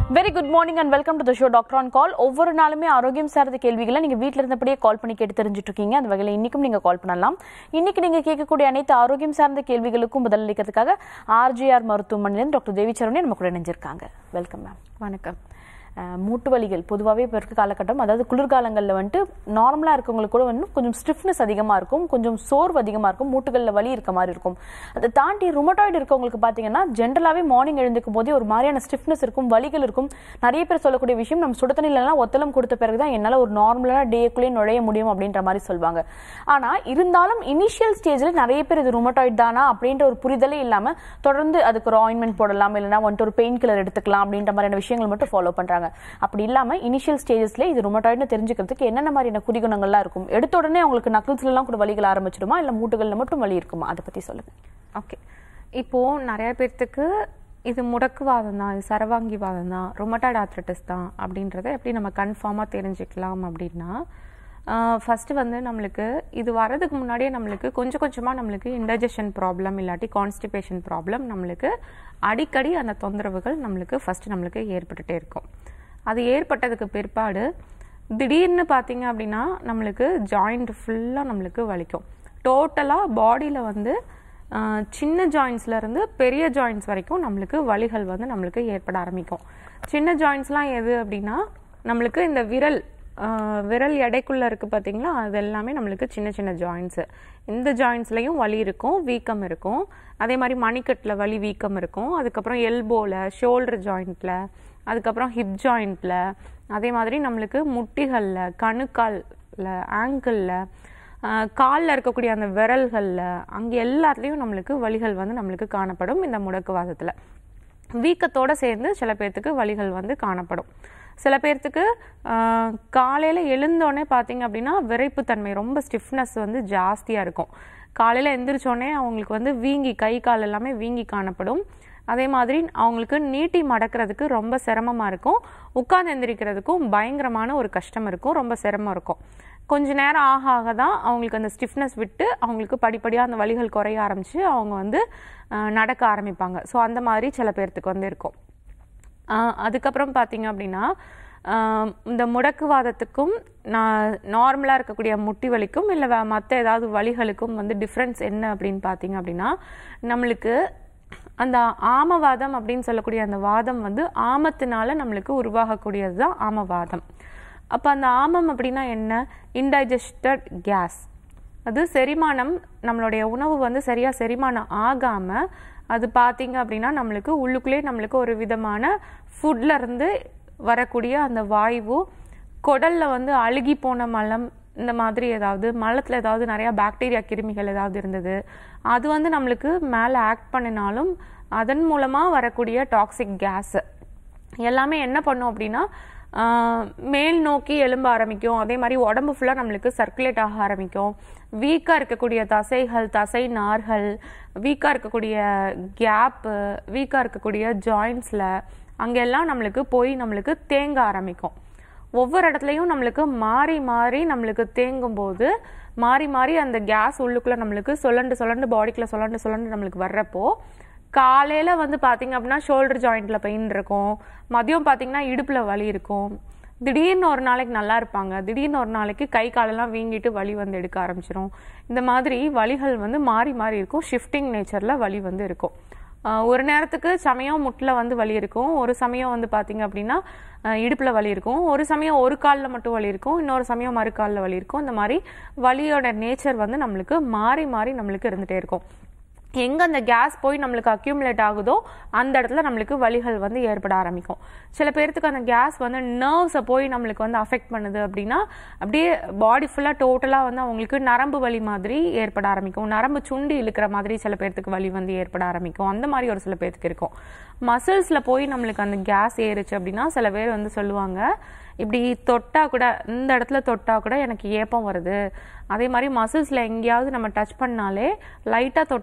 Very good morning and welcome to the show doctor on call ஒவ்வொரு நாளுமே ஆரோக்கியம் சார்ந்த கேள்விகளை நீங்க வீட்ல இருந்தபடியே கால் பண்ணி கேட்டு தெரிஞ்சுட்டு இருக்கீங்க அந்த வகையில் இன்னைக்கும் நீங்க கால் பண்ணலாம் இன்னைக்கு நீங்க கேட்கக்கூடிய அனைத்து ஆரோக்கியம் சார்ந்த கேள்விகளுக்கும் பதிலளிக்கிறதுக்காக ஆர்ஜிஆர் மருத்துவமனையிலிருந்து டாக்டர் தேவி சரவணி நம்ம கூட இணைஞ்சிருக்காங்க வெல்கம் மேம் வணக்கம் அஹ், மூட்டு வலிகள் பொதுவாகவே இப்போ இருக்க காலகட்டம் அதாவது குளிர்காலங்களில் வந்துட்டு நார்மலாக இருக்கவங்களுக்கு கூட வந்து கொஞ்சம் ஸ்டிஃப்னஸ் அதிகமாக இருக்கும் கொஞ்சம் சோர்வு அதிகமாக இருக்கும் மூட்டுகளில் வலி இருக்க மாதிரி இருக்கும் அதை தாண்டி ருமட்டாய்டு இருக்கவங்களுக்கு பார்த்தீங்கன்னா ஜென்ரலாகவே மார்னிங் எழுந்துக்கும் போதே ஒரு மாதிரியான ஸ்டிஃப்னஸ் இருக்கும் வலிகள் இருக்கும் நிறைய பேர் சொல்லக்கூடிய விஷயம் நம்ம சுட தண்ணிலலாம் ஒத்தலம் கொடுத்த பிறகு தான் என்னால் ஒரு நார்மலான டேக்குள்ளேயே நுழைய முடியும் அப்படின்ற மாதிரி சொல்லுவாங்க ஆனால் இருந்தாலும் இனிஷியல் ஸ்டேஜில் நிறைய பேர் இது ருமட்டாய்டு தானா அப்படின்ற ஒரு புரிதலே இல்லாமல் தொடர்ந்து அதுக்கு ஒரு ஆயின்மெண்ட் போடலாம் இல்லைன்னா வந்துட்டு ஒரு பெயின் கில்லர் எடுத்துக்கலாம் அப்படின்ற மாதிரியான விஷயங்கள் மட்டும் ஃபாலோ பண்றாங்க அப்படி இல்லாம இனிஷியல் ஸ்டேஜஸ்ல இது ருமட்டாய்டுன்னு தெரிஞ்சுக்கிறதுக்கு என்னென்ன மாதிரியான குறிகுணங்கள்லாம் இருக்கும் எடுத்த உடனே அவங்களுக்கு நக்கல்ஸ்ல எல்லாம் கூட வலிகள் ஆரம்பிச்சிடுமா இல்ல மூட்டுகள்ல மட்டும் வலி இருக்குமா அதை பத்தி சொல்லுங்க ஓகே இப்போ நிறைய பேர்த்துக்கு இது முடக்குவாதம் தான் இது சரவாங்கிவாதம் தான் ரொமட்டாய்டு ஆத்ரட்டிஸ் தான் அப்படின்றத எப்படி நம்ம கன்ஃபார்மாக தெரிஞ்சுக்கலாம் அப்படின்னா ஃபஸ்ட்டு வந்து நம்மளுக்கு இது வரதுக்கு முன்னாடியே நம்மளுக்கு கொஞ்சம் கொஞ்சமாக நம்மளுக்கு இன்டைஜஷன் ப்ராப்ளம் இல்லாட்டி கான்ஸ்டிபேஷன் ப்ராப்ளம் நம்மளுக்கு அடிக்கடி அந்த தொந்தரவுகள் நம்மளுக்கு ஃபஸ்ட்டு நம்மளுக்கு ஏற்பட்டுட்டே இருக்கும் அது ஏற்பட்டதுக்கு பிற்பாடு திடீர்னு பார்த்தீங்க அப்படின்னா நம்மளுக்கு ஜாயிண்ட் ஃபுல்லாக நம்மளுக்கு வலிக்கும் டோட்டலாக பாடியில் வந்து ஆஹ், சின்ன ஜாயின்ஸ்ல இருந்து பெரிய ஜாயின்ஸ் வரைக்கும் நம்மளுக்கு வலிகள் வந்து நம்மளுக்கு ஏற்பட ஆரம்பிக்கும் சின்ன ஜாயின்ஸ்லாம் எது அப்படின்னா நம்மளுக்கு இந்த விரல் ஆஹ், விரல் எடைக்குள்ள இருக்கு பார்த்தீங்களா அது எல்லாமே நம்மளுக்கு சின்ன சின்ன ஜாயின்ஸு இந்த ஜாயின்ஸ்லையும் வலி இருக்கும் வீக்கம் இருக்கும் அதே மாதிரி மணிக்கட்டில் வலி வீக்கம் இருக்கும் அதுக்கப்புறம் எல்போவில் ஷோல்டர் ஜாயிண்ட்டில் அதுக்கப்புறம் ஹிப் ஜாயிண்ட்டில் அதே மாதிரி நம்மளுக்கு முட்டிகளில் கணுக்காலில் ஆங்கிளில் காலில் இருக்கக்கூடிய அந்த விரல்களில் அங்கே எல்லாத்துலேயும் நம்மளுக்கு வலிகள் வந்து நம்மளுக்கு காணப்படும் இந்த முடக்குவாதத்தில் வீக்கத்தோட சேர்ந்து சில பேர்த்துக்கு வலிகள் வந்து காணப்படும் சில பேர்த்துக்கு காலையில் எழுந்தோடனே பார்த்தீங்க அப்படின்னா விரைப்புத்தன்மை ரொம்ப ஸ்டிஃப்னஸ் வந்து ஜாஸ்தியாக இருக்கும் காலையில் எந்திரிச்சோடனே அவங்களுக்கு வந்து வீங்கி கை கால் எல்லாமே வீங்கி காணப்படும் அதே மாதிரி அவங்களுக்கு நீட்டி மடக்கிறதுக்கு ரொம்ப சிரமமாக இருக்கும் உட்கார்ந்து எந்திரிக்கிறதுக்கும் பயங்கரமான ஒரு கஷ்டம் இருக்கும் ரொம்ப சிரமம் இருக்கும் கொஞ்ச நேரம் ஆக ஆக தான் அவங்களுக்கு அந்த ஸ்டிஃப்னஸ் விட்டு அவங்களுக்கு படிப்படியாக அந்த வலிகள் குறைய ஆரம்பித்து அவங்க வந்து அஹ், நடக்க ஆரம்பிப்பாங்க ஸோ அந்த மாதிரி சில பேர்த்துக்கு வந்து இருக்கும் ஆஹ் அதுக்கப்புறம் பார்த்தீங்க அப்படின்னா ஆஹ் இந்த முடக்குவாதத்துக்கும் நான் நார்மலாக இருக்கக்கூடிய முட்டி வலிக்கும் இல்லை மற்ற ஏதாவது வலிகளுக்கும் வந்து டிஃப்ரென்ஸ் என்ன அப்படின்னு பார்த்தீங்க அப்படின்னா நம்மளுக்கு அந்த ஆமவாதம் அப்படின்னு சொல்லக்கூடிய அந்த வாதம் வந்து ஆமத்தினால நம்மளுக்கு உருவாகக்கூடியது தான் ஆமவாதம் அப்போ அந்த ஆமம் அப்படின்னா என்ன இன்டைஜஸ்டட் கேஸ் அது செரிமானம் நம்மளுடைய உணவு வந்து சரியா செரிமானம் ஆகாம அது பார்த்தீங்க அப்படின்னா நம்மளுக்கு உள்ளுக்குள்ளே நம்மளுக்கு ஒரு விதமான ஃபுட்ல இருந்து வரக்கூடிய அந்த வாய்வு குடல்ல வந்து அழுகி போன மலம் இந்த மாதிரி ஏதாவது மலத்துல ஏதாவது நிறைய பாக்டீரியா கிருமிகள் ஏதாவது இருந்தது அது வந்து நம்மளுக்கு மேலே ஆக்ட் பண்ணினாலும் அதன் மூலமா வரக்கூடிய டாக்ஸிக் கேஸ் எல்லாமே என்ன பண்ணும் அப்படின்னா ஆஹ், மேல் நோக்கி எலும்ப ஆரம்பிக்கும் அதே மாதிரி உடம்பு ஃபுல்லாக நம்மளுக்கு சர்க்குலேட் ஆக ஆரம்பிக்கும் வீக்காக இருக்கக்கூடிய தசைகள் தசை நார்கள் வீக்காக இருக்கக்கூடிய கேப்பு வீக்காக இருக்கக்கூடிய ஜாயின்ஸில் அங்கெல்லாம் நம்மளுக்கு போய் நம்மளுக்கு தேங்க ஆரம்பிக்கும் ஒவ்வொரு இடத்துலையும் நம்மளுக்கு மாறி மாறி நம்மளுக்கு தேங்கும் போது மாறி மாறி அந்த கேஸ் உள்ளுக்குள்ள நம்மளுக்கு சொலண்டு சொலண்டு பாடிக்குள்ள சொலண்டு சொலண்டு நம்மளுக்கு வர்றப்போ காலையில வந்து பாத்தீங்க அப்படின்னா ஷோல்டர் ஜாயிண்ட்ல பெயின் இருக்கும் மதியம் பாத்தீங்கன்னா இடுப்புல வலி இருக்கும் திடீர்னு ஒரு நாளைக்கு நல்லா இருப்பாங்க திடீர்னு ஒரு நாளைக்கு கை காலெல்லாம் வீங்கிட்டு வலி வந்து எடுக்க ஆரம்பிச்சிரும் இந்த மாதிரி வலிகள் வந்து மாறி மாறி இருக்கும் ஷிஃப்டிங் நேச்சர்ல வலி வந்து இருக்கும் ஆஹ் ஒரு நேரத்துக்கு சமயம் முட்டில் வந்து வலி இருக்கும் ஒரு சமயம் வந்து பார்த்தீங்க அப்படின்னா ஆஹ் இடுப்புல வலி இருக்கும் ஒரு சமயம் ஒரு காலில் மட்டும் வலி இருக்கும் இன்னொரு சமயம் மறு காலில் வலி இருக்கும் இந்த மாதிரி வலியோட நேச்சர் வந்து நம்மளுக்கு மாறி மாறி நம்மளுக்கு இருந்துகிட்டே இருக்கும் எங்க அந்த கேஸ் போய் நம்மளுக்கு அக்யூமுலேட் ஆகுதோ அந்த இடத்துல நம்மளுக்கு வலிகள் வந்து ஏற்பட ஆரம்பிக்கும் சில பேர்த்துக்கு அந்த கேஸ் வந்து நர்வ்ஸை போய் நம்மளுக்கு வந்து அஃபெக்ட் பண்ணுது அப்படின்னா அப்படியே பாடி ஃபுல்லாக டோட்டலாக வந்து அவங்களுக்கு நரம்பு வலி மாதிரி ஏற்பட ஆரம்பிக்கும் நரம்பு சுண்டி இழுக்கிற மாதிரி சில பேர்த்துக்கு வலி வந்து ஏற்பட ஆரம்பிக்கும் அந்த மாதிரி ஒரு சில பேர்த்துக்கு இருக்கும் மசில்ஸில் போய் நம்மளுக்கு அந்த கேஸ் ஏறுச்சு அப்படின்னா சில பேர் வந்து சொல்லுவாங்க இப்படி தொட்டா கூட இந்த இடத்துல தொட்டா கூட எனக்கு ஏப்பம் வருது அதே மாதிரி மசில்ஸில் எங்கேயாவது நம்ம டச் பண்ணாலே லைட்டாக தொட்டாவே ஏப்பம்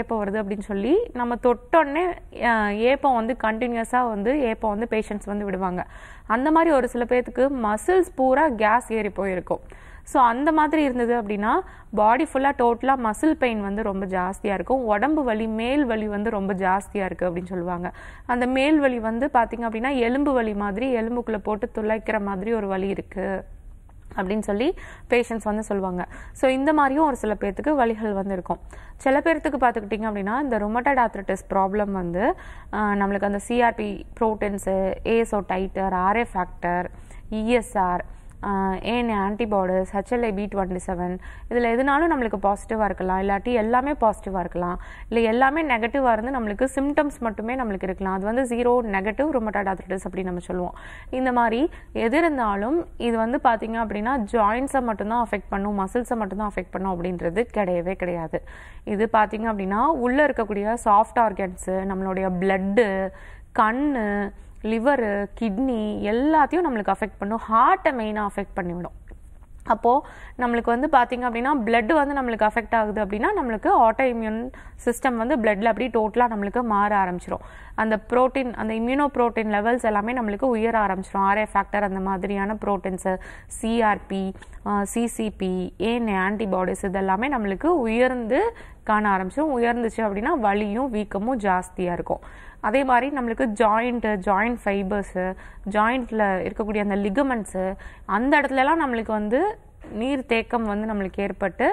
ஏப்பம் வருது அப்படின்னு சொல்லி நம்ம தொட்டோடனே அஹ், ஏப்பம் வந்து கண்டினியூஸாக வந்து ஏப்பம் வந்து பேஷண்ட்ஸ் வந்து விடுவாங்க அந்த மாதிரி ஒரு சில பேர்த்துக்கு மசில்ஸ் பூரா கேஸ் ஏறி போயிருக்கும் ஸோ அந்த மாதிரி இருந்தது அப்படின்னா பாடி ஃபுல்லாக டோட்டலாக மசில் பெயின் வந்து ரொம்ப ஜாஸ்தியாக இருக்கும் உடம்பு வலி மேல் வலி வந்து ரொம்ப ஜாஸ்தியாக இருக்குது அப்படின்னு சொல்லுவாங்க அந்த மேல் வலி வந்து பார்த்தீங்க அப்படின்னா எலும்பு வலி மாதிரி எலும்புக்குள்ளே போட்டு துளைக்கிற மாதிரி ஒரு வலி இருக்குது அப்படின்னு சொல்லி பேஷண்ட்ஸ் வந்து சொல்லுவாங்க ஸோ இந்த மாதிரியும் ஒரு சில பேர்த்துக்கு வலிகள் வந்து இருக்கும் சில பேர்த்துக்கு பார்த்துக்கிட்டிங்க அப்படின்னா இந்த ரொமட்டட் ஆத்ரட்டிஸ் ப்ராப்ளம் வந்து ஆஹ், நம்மளுக்கு அந்த CRP proteins ASO titer RA factor ESR ஏன் antibodies HLA B twenty seven இதில் எதுனாலும் நம்மளுக்கு பாசிட்டிவாக இருக்கலாம் இல்லாட்டி எல்லாமே பாசிட்டிவாக இருக்கலாம் இல்லை எல்லாமே நெகட்டிவாக இருந்து நம்மளுக்கு சிம்டம்ஸ் மட்டுமே நம்மளுக்கு இருக்கலாம் அது வந்து ஜீரோ நெகட்டிவ் ரொமட்டாய்டு ஆர்த்ரைட்டிஸ் அப்படின்னு நம்ம சொல்லுவோம் இந்த மாதிரி எது இருந்தாலும் இது வந்து பார்த்தீங்க அப்படின்னா ஜாயின்ஸை மட்டும்தான் அஃபெக்ட் பண்ணும் மசில்ஸை மட்டும்தான் அஃபெக்ட் பண்ணும் அப்படின்றது கிடையவே கிடையாது இது பார்த்தீங்க அப்படின்னா உள்ளே இருக்கக்கூடிய சாஃப்ட் ஆர்கன்ஸு நம்மளுடைய பிளட்டு கண்ணு லிவரு கிட்னி எல்லாத்தையும் நம்மளுக்கு அஃபெக்ட் பண்ணும் ஹார்ட்டை மெயினாக அஃபெக்ட் பண்ணிவிடும் அப்போது நம்மளுக்கு வந்து பார்த்தீங்க அப்படின்னா blood வந்து நம்மளுக்கு அஃபெக்ட் ஆகுது அப்படின்னா நம்மளுக்கு ஆட்டோ இம்யூன் சிஸ்டம் வந்து பிளட்டில் அப்படி டோட்டலாக நம்மளுக்கு மாற ஆரம்பிச்சிரும் அந்த புரோட்டீன் அந்த இம்யூனோ புரோட்டீன் லெவல்ஸ் எல்லாமே நம்மளுக்கு உயர ஆரம்பிச்சிரும் ஆர்ஏ ஃபேக்டர் அந்த மாதிரியான ப்ரோட்டீன்ஸு சிஆர்பி சிசிபி ஏன் ஆன்டிபாடிஸ் இதெல்லாமே நம்மளுக்கு உயர்ந்து காண ஆரம்பிச்சிடும் உயர்ந்துச்சு அப்படின்னா வலியும் வீக்கமும் ஜாஸ்தியாக இருக்கும் அதே மாதிரி நம்மளுக்கு ஜாயிண்ட்டு ஜாயிண்ட் ஃபைபர்ஸு ஜாயிண்ட்டில் இருக்கக்கூடிய அந்த லிகமெண்ட்ஸு அந்த இடத்துலலாம் நம்மளுக்கு வந்து நீர் தேக்கம் வந்து நம்மளுக்கு ஏற்பட்டு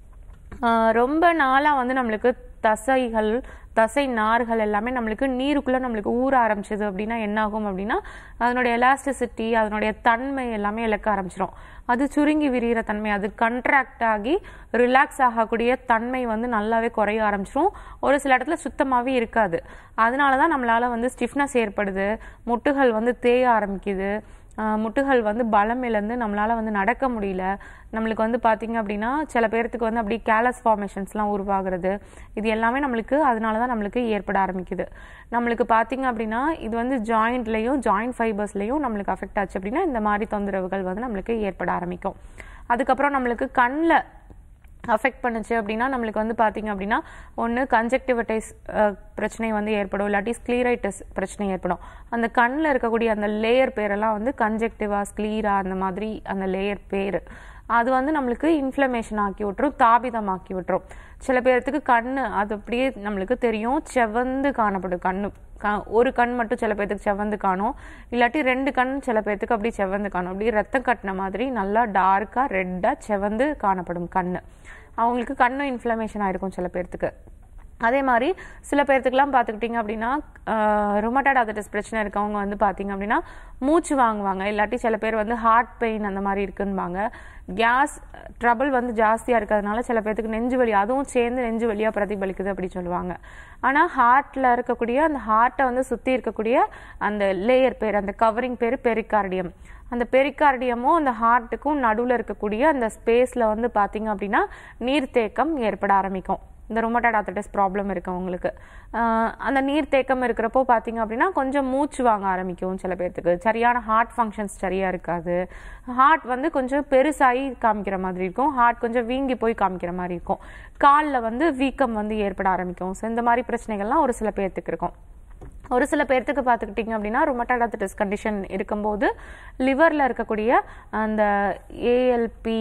ஆஹ் ரொம்ப நாளாக வந்து நம்மளுக்கு தசைகள் தசை நார்கள் எல்லாமே நம்மளுக்கு நீருக்குள்ளே நம்மளுக்கு ஊற ஆரம்பிச்சது அப்படின்னா என்ன ஆகும் அப்படின்னா அதனுடைய எலாஸ்டிசிட்டி அதனுடைய தன்மை எல்லாமே இழக்க ஆரம்பிச்சிரும் அது சுருங்கி விரிகிற தன்மை அது கண்ட்ராக்ட் ஆகி ரிலாக்ஸ் ஆகக்கூடிய தன்மை வந்து நல்லாவே குறைய ஆரம்பிச்சிரும் ஒரு சில இடத்துல சுத்தமாகவே இருக்காது அதனால தான் நம்மளால வந்து ஸ்டிஃப்னஸ் ஏற்படுது முட்டுகள் வந்து தேய ஆரம்பிக்குது ஆஹ் முட்டுகள் வந்து பலம் இழந்து நம்மளால வந்து நடக்க முடியல நம்மளுக்கு வந்து பாத்தீங்க அப்படின்னா சில பேர்த்துக்கு வந்து அப்படி கேலஸ் ஃபார்மேஷன்ஸ்லாம் உருவாகிறது இது எல்லாமே நம்மளுக்கு அதனால தான் நம்மளுக்கு ஏற்பட ஆரம்பிக்குது நம்மளுக்கு பாத்தீங்க அப்படின்னா இது வந்து ஜாயிண்ட்லேயும் ஜாயிண்ட் ஃபைபர்ஸ்லேயும் நம்மளுக்கு அஃபெக்ட் ஆச்சு அப்படின்னா இந்த மாதிரி தொந்தரவுகள் வந்து நம்மளுக்கு ஏற்பட ஆரம்பிக்கும் அதுக்கப்புறம் நம்மளுக்கு கண்ணில் அஃபெக்ட் பண்ணுச்சு அப்படின்னா நம்மளுக்கு வந்து பார்த்தீங்க அப்படின்னா ஒன்று கன்ஜெக்டிவிட்டிஸ் பிரச்சனை வந்து ஏற்படும் இல்லாட்டி ஸ்க்ளீரைட்டிஸ் பிரச்சனை ஏற்படும் அந்த கண்ணில் இருக்கக்கூடிய அந்த லேயர் பேரெல்லாம் வந்து கன்ஜெக்டிவா ஸ்க்ளீரா அந்த மாதிரி அந்த லேயர் பேர் அது வந்து நம்மளுக்கு இன்ஃப்ளமேஷன் ஆக்கி விட்டுரும் தாபிதம் ஆக்கி விட்டுரும் சில பேர்த்துக்கு கண்ணு அது அப்படியே நம்மளுக்கு தெரியும் செவந்து காணப்படும் கண்ணு க- ஒரு கண் மட்டும் சில பேர்த்துக்கு செவந்து காணும் இல்லாட்டி ரெண்டு கண் சில பேர்த்துக்கு அப்படியே செவந்து காணும் அப்படியே ரத்தம் கட்டின மாதிரி நல்லா டார்க்காக ரெட்டாக செவந்து காணப்படும் கண்ணு அவங்களுக்கு கண்ணும் இன்ஃப்ளமேஷன் ஆயிருக்கும் சில பேர்த்துக்கு அதே மாதிரி சில பேர்த்துக்குலாம் பார்த்துக்கிட்டிங்க அப்படின்னா ருமட்டாட் ஆதட்டிஸ் பிரச்சனை இருக்கவங்க வந்து பார்த்தீங்க அப்படின்னா மூச்சு வாங்குவாங்க இல்லாட்டி சில பேர் வந்து ஹார்ட் பெயின் அந்த மாதிரி இருக்குன்பாங்க கேஸ் ட்ரபிள் வந்து ஜாஸ்தியாக இருக்கிறதுனால சில பேர்த்துக்கு நெஞ்சு வலி அதுவும் சேர்ந்து நெஞ்சு வலியாக பிரதிபலிக்குது அப்படி சொல்லுவாங்க ஆனால் ஹார்ட்டில் இருக்கக்கூடிய அந்த ஹார்ட்டை வந்து சுற்றி இருக்கக்கூடிய அந்த லேயர் பேர் அந்த கவரிங் பேர் பெரிகார்டியம் அந்த பெரிகார்டியமும் அந்த ஹார்ட்டுக்கும் நடுவில் இருக்கக்கூடிய அந்த ஸ்பேஸில் வந்து பார்த்தீங்க அப்படின்னா நீர்த்தேக்கம் ஏற்பட ஆரம்பிக்கும் இந்த ரொமட்டாய்டு ஆர்த்தட்டிஸ் ப்ராப்ளம் இருக்கவங்களுக்கு ஆஹ் அந்த நீர்த்தேக்கம் இருக்கிறப்போ பார்த்தீங்க அப்படின்னா கொஞ்சம் மூச்சு வாங்க ஆரம்பிக்கும் சில பேர்த்துக்கு சரியான ஹார்ட் ஃபங்க்ஷன்ஸ் சரியா இருக்காது ஹார்ட் வந்து கொஞ்சம் பெருசாகி காமிக்கிற மாதிரி இருக்கும் ஹார்ட் கொஞ்சம் வீங்கி போய் காமிக்கிற மாதிரி இருக்கும் காலில் வந்து வீக்கம் வந்து ஏற்பட ஆரம்பிக்கும் ஸோ இந்த மாதிரி பிரச்சனைகள்லாம் ஒரு சில பேர்த்துக்கு இருக்கும் ஒரு சில பேர்த்துக்கு பார்த்துக்கிட்டிங்க அப்படின்னா ருமட்டாய்டு ஆர்த்தட்டிஸ் கண்டிஷன் இருக்கும்போது லிவரில் இருக்கக்கூடிய அந்த ஏஎல்பி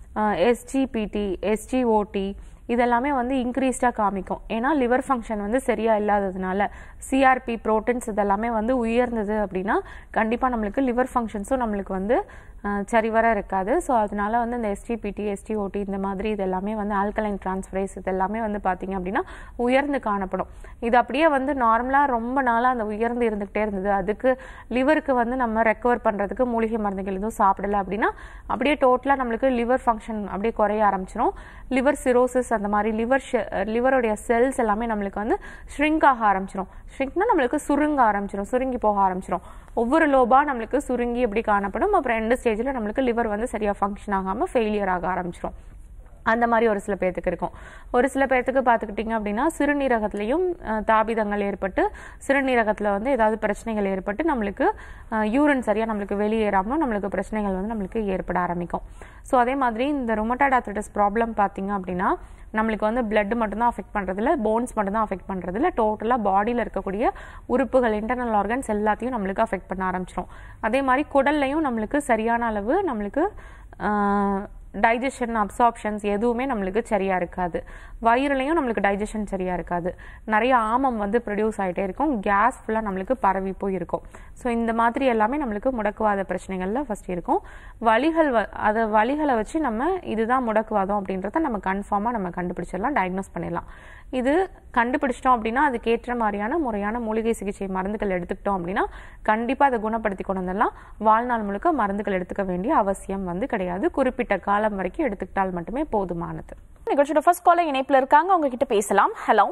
எஸ்ஜிபிடி எஸ்ஜிஓடி இதெல்லாமே வந்து இன்க்ரீஸ்டாக காமிக்கும் ஏன்னா லிவர் ஃபங்க்ஷன் வந்து சரியா இல்லாததுனால சிஆர்பி ப்ரோட்டீன்ஸ் இதெல்லாமே வந்து உயர்ந்தது அப்படின்னா கண்டிப்பாக நம்மளுக்கு லிவர் ஃபங்க்ஷன்ஸும் நம்மளுக்கு வந்து அஹ், சரிவர இருக்காது ஸோ அதனால வந்து இந்த எஸ்டிபிடி எஸ்டிஓடி இந்த மாதிரி இது எல்லாமே வந்து ஆல்கலைன் டிரான்ஸ்ஃபரேஸ் இது எல்லாமே வந்து பார்த்தீங்க அப்படின்னா உயர்ந்து காணப்படும் இது அப்படியே வந்து நார்மலாக ரொம்ப நாளாக அந்த உயர்ந்து இருந்துகிட்டே இருந்தது அதுக்கு லிவருக்கு வந்து நம்ம ரெக்கவர் பண்ணுறதுக்கு மூலிகை மருந்துகள் எதுவும் சாப்பிடல அப்படின்னா அப்படியே டோட்டலாக நம்மளுக்கு லிவர் ஃபங்க்ஷன் அப்படியே குறைய ஆரம்பிச்சிரும் லிவர் சிரோசிஸ் அந்த மாதிரி லிவர் லிவருடைய செல்ஸ் எல்லாமே நம்மளுக்கு வந்து ஷ்ரிங்க் ஆக ஆரம்பிச்சிரும் ஷ்ரிங்க்னா நம்மளுக்கு சுருங்க ஆரம்பிச்சிரும் சுருங்கி போக ஆரம்பிச்சிரும் ஒவ்வொரு லோபா நம்மளுக்கு சுருங்கி எப்படி காணப்படும் அப்புறம் எண்டு ஸ்டேஜில் நம்மளுக்கு லிவர் வந்து சரியாக ஃபங்க்ஷன் ஆகாமல் ஃபெயிலியர் ஆக ஆரம்பிச்சிரும் அந்த மாதிரி ஒரு சில பேர்த்துக்கு இருக்கும் ஒரு சில பேர்த்துக்கு பார்த்துக்கிட்டிங்க அப்படின்னா சிறுநீரகத்துலேயும் அஹ், தாபிதங்கள் ஏற்பட்டு சிறுநீரகத்தில் வந்து ஏதாவது பிரச்சனைகள் ஏற்பட்டு நம்மளுக்கு யூரின் சரியாக நம்மளுக்கு வெளியேறாமல் நம்மளுக்கு பிரச்சனைகள் வந்து நம்மளுக்கு ஏற்பட ஆரம்பிக்கும் ஸோ அதே மாதிரி இந்த ருமட்டாய்டு ஆர்த்தட்டிஸ் ப்ராப்ளம் பார்த்தீங்க அப்படின்னா நம்மளுக்கு வந்து பிளட் மட்டும்தான் அஃபெக்ட் பண்ணுறதில்ல போன்ஸ் மட்டும்தான் அஃபெக்ட் பண்ணுறதில்ல டோட்டலாக பாடியில் இருக்கக்கூடிய உறுப்புகள் இன்டர்னல் ஆர்கன்ஸ் எல்லாத்தையும் நம்மளுக்கு அஃபெக்ட் பண்ண ஆரம்பிச்சிடும் அதே மாதிரி குடல்லையும் நம்மளுக்கு சரியான அளவு நம்மளுக்கு டைஜஷன் அப்சார்ப்ஷன்ஸ் எதுவுமே நம்மளுக்கு சரியாக இருக்காது வயிறுலையும் நம்மளுக்கு டைஜஷன் சரியாக இருக்காது நிறைய ஆமம் வந்து ப்ரொடியூஸ் ஆகிட்டே இருக்கும் கேஸ் ஃபுல்லாக நம்மளுக்கு பரவி போய் இருக்கும் ஸோ இந்த மாதிரி எல்லாமே நம்மளுக்கு முடக்குவாத பிரச்சனைகளில் ஃபஸ்ட் இருக்கும் வலிகள் வ- அதை வலிகளை வச்சு நம்ம இதுதான் முடக்குவாதம் அப்படின்றத நம்ம கன்ஃபார்மாக நம்ம கண்டுபிடிச்சிடலாம் டயக்னோஸ் பண்ணிடலாம் இது கண்டுபிடிச்சிட்டோம் அப்படின்னா அதுக்கேற்ற மாதிரியான முறையான மூலிகை சிகிச்சை மருந்துகள் எடுத்துக்கிட்டோம் அப்படின்னா கண்டிப்பாக அதை குணப்படுத்தி கொண்டு வந்துடலாம் வாழ்நாள் முழுக்க மருந்துகள் எடுத்துக்க வேண்டிய அவசியம் வந்து கிடையாது குறிப்பிட்ட காலம் வரைக்கும் எடுத்துக்கிட்டால் மட்டுமே போதுமானது நிகழ்ச்சியோட ஃபர்ஸ்ட் காலர் இணைப்புல இருக்காங்க அவங்க கிட்ட பேசலாம் ஹலோ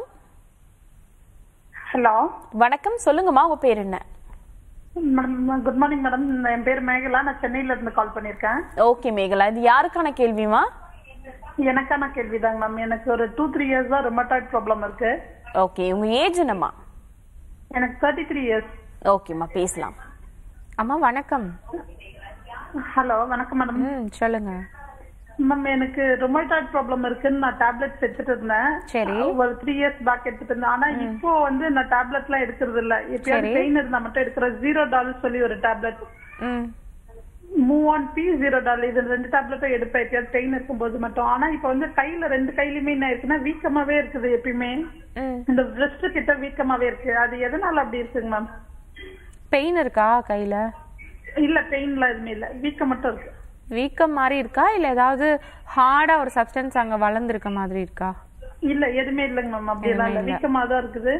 ஹலோ வணக்கம் சொல்லுங்கம்மா உங்க பேர் என்ன மேடம் குட் மார்னிங் மேடம் என் பேர் மேகலா நான் சென்னையில இருந்து கால் பண்ணிருக்கேன் ஓகே மேகலா இது யாருக்கான கேள்விமா எனக்கான கேள்விதாங்க மேம் எனக்கு ஒரு டூ த்ரீ இயர்ஸ் தான் ரொமட்டாய்ட் ப்ராப்ளம் இருக்கு ஓகே உங்க ஏஜ் என்னம்மா எனக்கு தேர்ட்டி த்ரீ இயர்ஸ் ஓகேம்மா பேசலாம் அம்மா வணக்கம் ஹலோ வணக்கம் மேடம் ம் சொல்லுங்க மேம் எனக்கு ரொமட்டாய்ட் ப்ராப்ளம் இருக்குன்னு நான் டேப்லெட்ஸ் எடுத்துட்டு இருந்தேன் சரி ஒரு த்ரீ இயர்ஸ் பேக் எடுத்துட்டு இருந்தேன் ஆனா இப்போ வந்து நான் டேப்லெட் எல்லாம் எடுக்கிறது இல்ல எப்பயாவது பெயின் இருந்தா மட்டும் எடுக்கிறேன் ஜீரோ டால் சொல்லி ஒரு டேப்லெட் ம் மூவ் ஆன் பி ஜீரோ டால் இது ரெண்டு டேப்லெட்டும் எடுப்பேன் எப்பயாவது பெயின் இருக்கும்போது மட்டும் ஆனா இப்ப வந்து கையில ரெண்டு கையிலுமே என்ன இருக்குன்னா வீக்கமாவே இருக்குது எப்பயுமே ம் இந்த பிரஸ்ட் கிட்ட வீக்கமாவே இருக்கு அது எதனால அப்படி இருக்குங்க மேம் பெயின் இருக்கா கையில் இல்ல பெயின்லாம் எதுவுமே இல்ல வீக்கம் மட்டும் இருக்கு வீக்கம் மாதிரி இருக்கா இல்லை ஏதாவது ஹார்டாக ஒரு சப்ஸ்டன்ஸ் அங்கே வளர்ந்துருக்க மாதிரி இருக்கா இல்ல எதுவுமே இல்லைங்க மேம் அப்படியெல்லாம் இல்ல வீக்கமா தான் இருக்குது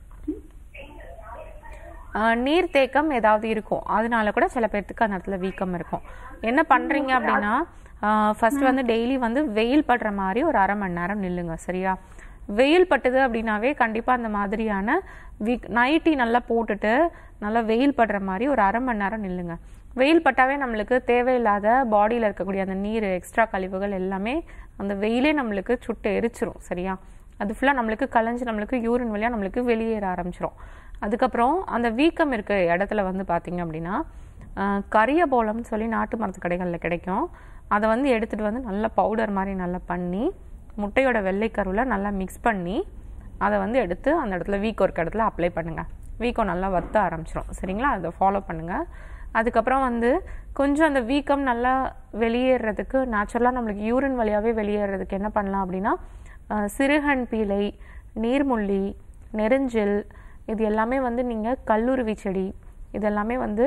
ஆஹ் நீர் தேக்கம் ஏதாவது இருக்கும் அதனால கூட சில பேர்த்துக்கு அந்த இடத்துல வீக்கம் இருக்கும் என்ன பண்றீங்க அப்படின்னா ஃபர்ஸ்ட் வந்து டெய்லி வந்து வெயில் படுற மாதிரி ஒரு அரை மணி நேரம் நில்லுங்க சரியா வெயில் பட்டுது அப்படின்னாவே கண்டிப்பா அந்த மாதிரியான வீக் நைட்டி நல்லா போட்டுட்டு நல்லா வெயில் படுற மாதிரி ஒரு அரை மணி நேரம் நில்லுங்க வெயில் பட்டாவே நம்மளுக்கு தேவையில்லாத பாடியில் இருக்கக்கூடிய அந்த நீர் எக்ஸ்ட்ரா கழிவுகள் எல்லாமே அந்த வெயிலே நம்மளுக்கு சுட்டு எரிச்சிரும் சரியா அது ஃபுல்லாக நம்மளுக்கு கலைஞ்சு நம்மளுக்கு யூரின் வழியாக நம்மளுக்கு வெளியேற ஆரம்பிச்சிரும் அதுக்கப்புறம் அந்த வீக்கம் இருக்க இடத்துல வந்து பார்த்தீங்க அப்படின்னா ஆஹ், கரியபோலம்னு சொல்லி நாட்டு மருந்து கடைகளில் கிடைக்கும் அதை வந்து எடுத்துகிட்டு வந்து நல்லா பவுடர் மாதிரி நல்லா பண்ணி முட்டையோட வெள்ளைக்கருவில் நல்லா மிக்ஸ் பண்ணி அதை வந்து எடுத்து அந்த இடத்துல வீக்கம் இருக்க இடத்துல அப்ளை பண்ணுங்கள் வீக்கம் நல்லா வத்த ஆரம்பிச்சிரும் சரிங்களா அதை ஃபாலோ பண்ணுங்கள் அதுக்கப்புறம் வந்து கொஞ்சம் அந்த வீக்கம் நல்லா வெளியேறதுக்கு நேச்சுரலாக நம்மளுக்கு யூரின் வழியாகவே வெளியேறதுக்கு என்ன பண்ணலாம் அப்படின்னா அஹ், சிறுகண் பீலை நீர்முள்ளி நெருஞ்சில் இது எல்லாமே வந்து நீங்கள் கல்லூருவி செடி இதெல்லாமே வந்து